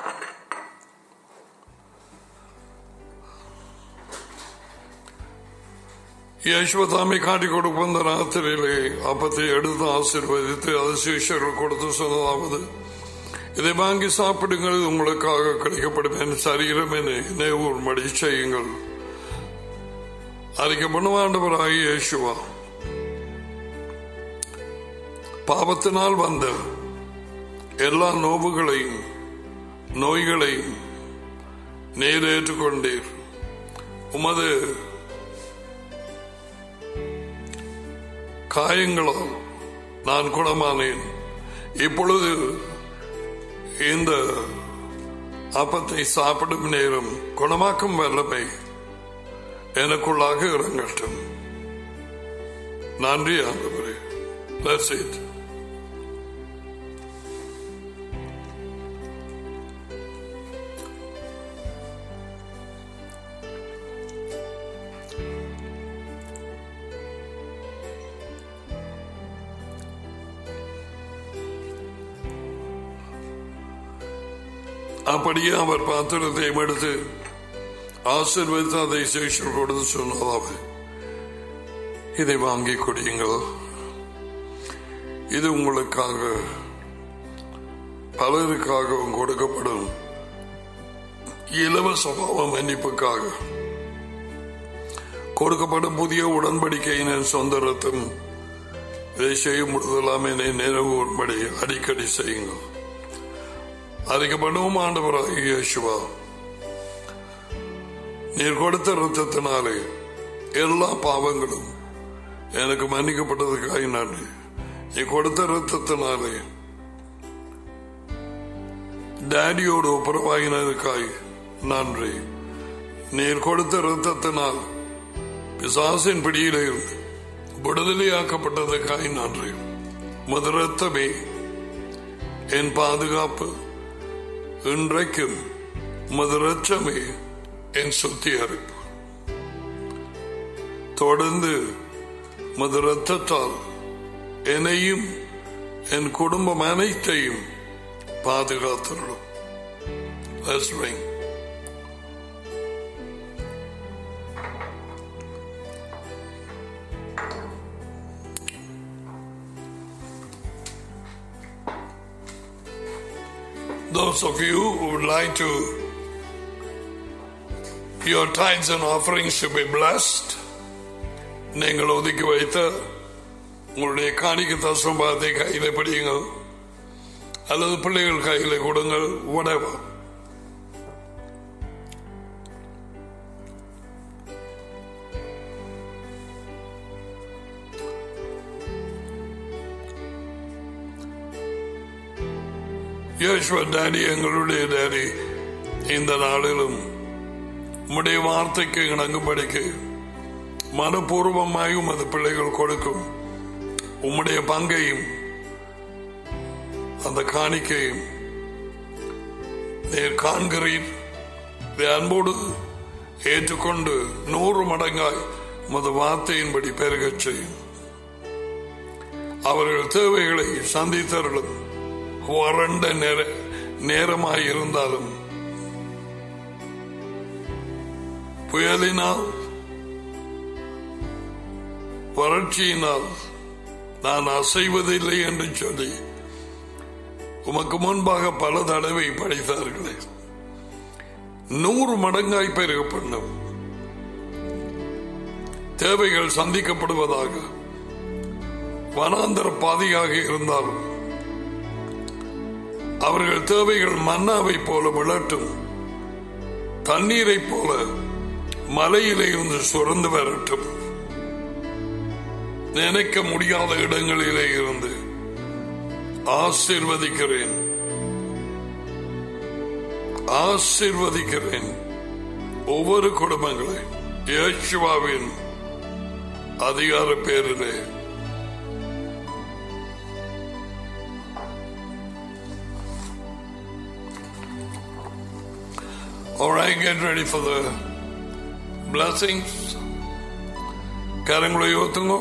യേശുവതാമി കാട്ടിക്കൊടുക്കുന്ന രാത്രിയിലെ അപ്പത്തെ എടുത്ത് ആശീർവദിத்து அது சீஷர்கள் கொடுத்து சொன்னதாவது இதை வாங்கி சாப்பிடுங்கள் இது உங்களுக்காக கிடைக்கப்படும் என் சரீரம் என நினைவுபடி செய்யுங்கள் அறிக்கை பண்ணுவாண்டவராகி இயேசுவா பாவத்தினால் வந்த எல்லா நோவுகளையும் நோய்களையும் நீர் ஏற்றுக்கொண்டீர் உமது காயங்களால் நான் குணமானேன் இப்பொழுது இந்த அப்பத்தை சாப்பிடும் நேரம் குணமாக்கும் வல்லமை எனக்குள்ளாக இறங்கட்டும் நன்றி ஆண்டவரே That's it. அப்படியே அவர் பாத்திரத்தை எடுத்து ஆசிர்வதித்து அதை சேஷர் கொடுத்து சொன்னதாக இதை வாங்கி குடியுங்கள் இது உங்களுக்காக பலருக்காகவும் கொடுக்கப்படும் இலவச பாவ மன்னிப்புக்காக கொடுக்கப்படும் புதிய உடன்படிக்கையின் சொந்த ரத்தம் இதை செய்யும் பொழுதெல்லாம் என்னை நினைவு உட்படி அடிக்கடி செய்யுங்கள் அறிக்கப்படுவோம் ஆண்டவராக இயேசுவா நீர் கொடுத்த ரத்தத்தினாலே எல்லா பாவங்களும் எனக்கு மன்னிக்கப்பட்டதுக்காக நன்றி நீ கொடுத்த ரத்தத்தினாலே டேடியோடு ஒப்புரவாகினதுக்காய் நன்றி நீர் கொடுத்த ரத்தத்தினால் பிசாசின் பிடியிலே இருந்து விடுதலையாக்கப்பட்டதுக்காய் நன்றி முத ரத்தமே என் பாதுகாப்பு இன்றைக்கும் மதுரச்சமே என் சுத்திகரிப்பு தொடர்ந்து மதுரத்தால் என்னையும் என் குடும்பம் அனைத்தையும் பாதுகாத்துள்ளோம் Let's ring. Those of you who would like to, your tithes and offerings to be blessed, நீங்கள் ஒதுக்கி வைத்த உங்களுடைய காணிக்க தசம்பாத்தை கையில் பிடியுங்கள் அல்லது பிள்ளைகள் கையில் கொடுங்கள் whatever. யோசுவா டாடி எங்களுடைய டாடி இந்த நாளிலும் உம்முடைய வார்த்தைக்கு இணங்கும்படிக்கு மனப்பூர்வமாய் உமது பிள்ளைகள் கொடுக்கும் உம்முடைய பங்கையும் அந்த காணிக்கையும் நீர் காண்கிறீர் இதை அன்போடு ஏற்றுக்கொண்டு நூறு மடங்காய் உமது வார்த்தையின்படி பெருகச் செய்யும் அவர்கள் தேவைகளை சந்தித்தருளும் வறண்ட நேர நேரமாய் இருந்தாலும் புயலினால் வறட்சியினால் நான் அசைவதில்லை என்று சொல்லி உமக்கு முன்பாக பல தடவை படித்தார்களே நூறு மடங்காய் பெருக பண்ணும் தேவைகள் சந்திக்கப்படுவதாக வனாந்தர பாதையாக இருந்தாலும் அவர்கள் தேவைகள் மன்னாவை போல விளட்டும் தண்ணீரை போல மலையிலே இருந்து சுரந்து வரட்டும் நினைக்க முடியாத இடங்களிலே இருந்து ஆசிர்வதிக்கிறேன் ஆசிர்வதிக்கிறேன் ஒவ்வொரு குடும்பங்களை இயேசுவாவின் அதிகார பேரிலே All right, get ready for the blessings. கரங்களை ஊத்துங்கோ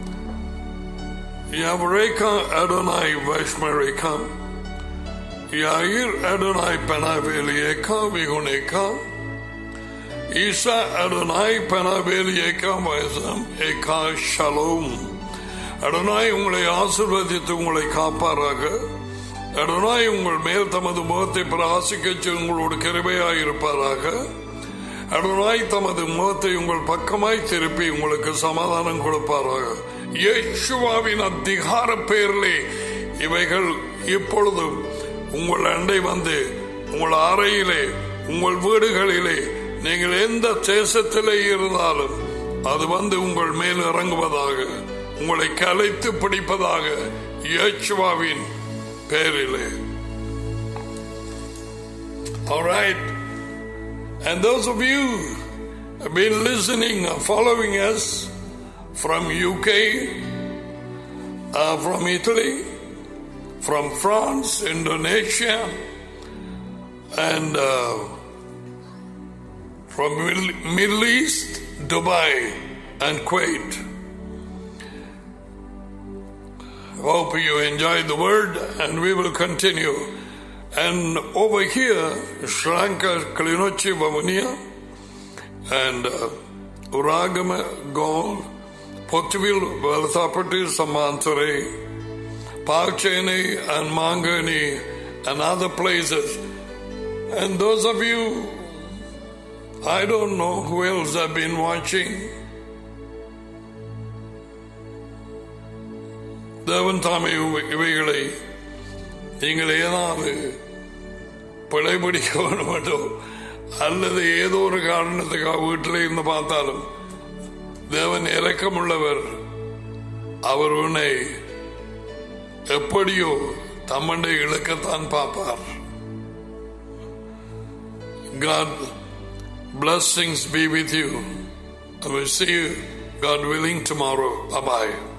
Yavreka Adonai Vashmareka Yair Adonai Panaveliyeka Vihuneka Isa Adonai Panaveliyeka Vaisam Eka Shalom Adonai உங்களை ஆசிர்வதித்து உங்களை காப்பாராக அடனாய் உங்கள் மேல் தமது முகத்தை பிரகாசிக்க உங்களோடு கிருபையாயிருப்பாராக அடனாய் தமது முகத்தை உங்கள் பக்கமாய் திருப்பி உங்களுக்கு சமாதானம் கொடுப்பாராக இயேசுவாவின் அதிகார பெயரிலே இவைகள் இப்பொழுதும் உங்கள் அண்டை வந்து உங்கள் அறையிலே உங்கள் வீடுகளிலே நீங்கள் எந்த தேசத்திலே இருந்தாலும் அது வந்து உங்கள் மேல் இறங்குவதாக உங்களை கலைத்து பிடிப்பதாக இயேசுவாவின் பெயரிலே All right. And those of you who have been listening or following us from UK, uh, from Italy, from France, Indonesia, and uh, from Middle, Middle East, Dubai, and Kuwait. Hope you enjoyed the word, and we will continue. And over here, Sri Lanka, Kalinochi, Vavuniya, and uh, Uragama, Gaul, Pottville, Velatapati, Samantare, Pachene, and Mangani, and other places. And those of you, I don't know who else have been watching. தேவன் தாமே இவைகளை நீங்கள் ஏதாவது பிழைபிடிக்க வேண்டுமோ அல்லது ஏதோ ஒரு காரணத்துக்காக வீட்டில் இருந்து பார்த்தாலும் தேவன் இரக்கமுள்ளவர் அவர் உன்னை எப்படியோ தம்மண்டை இழுக்கத்தான் பார்ப்பார் God blessings be with you. I will see you, God willing, tomorrow. Bye bye.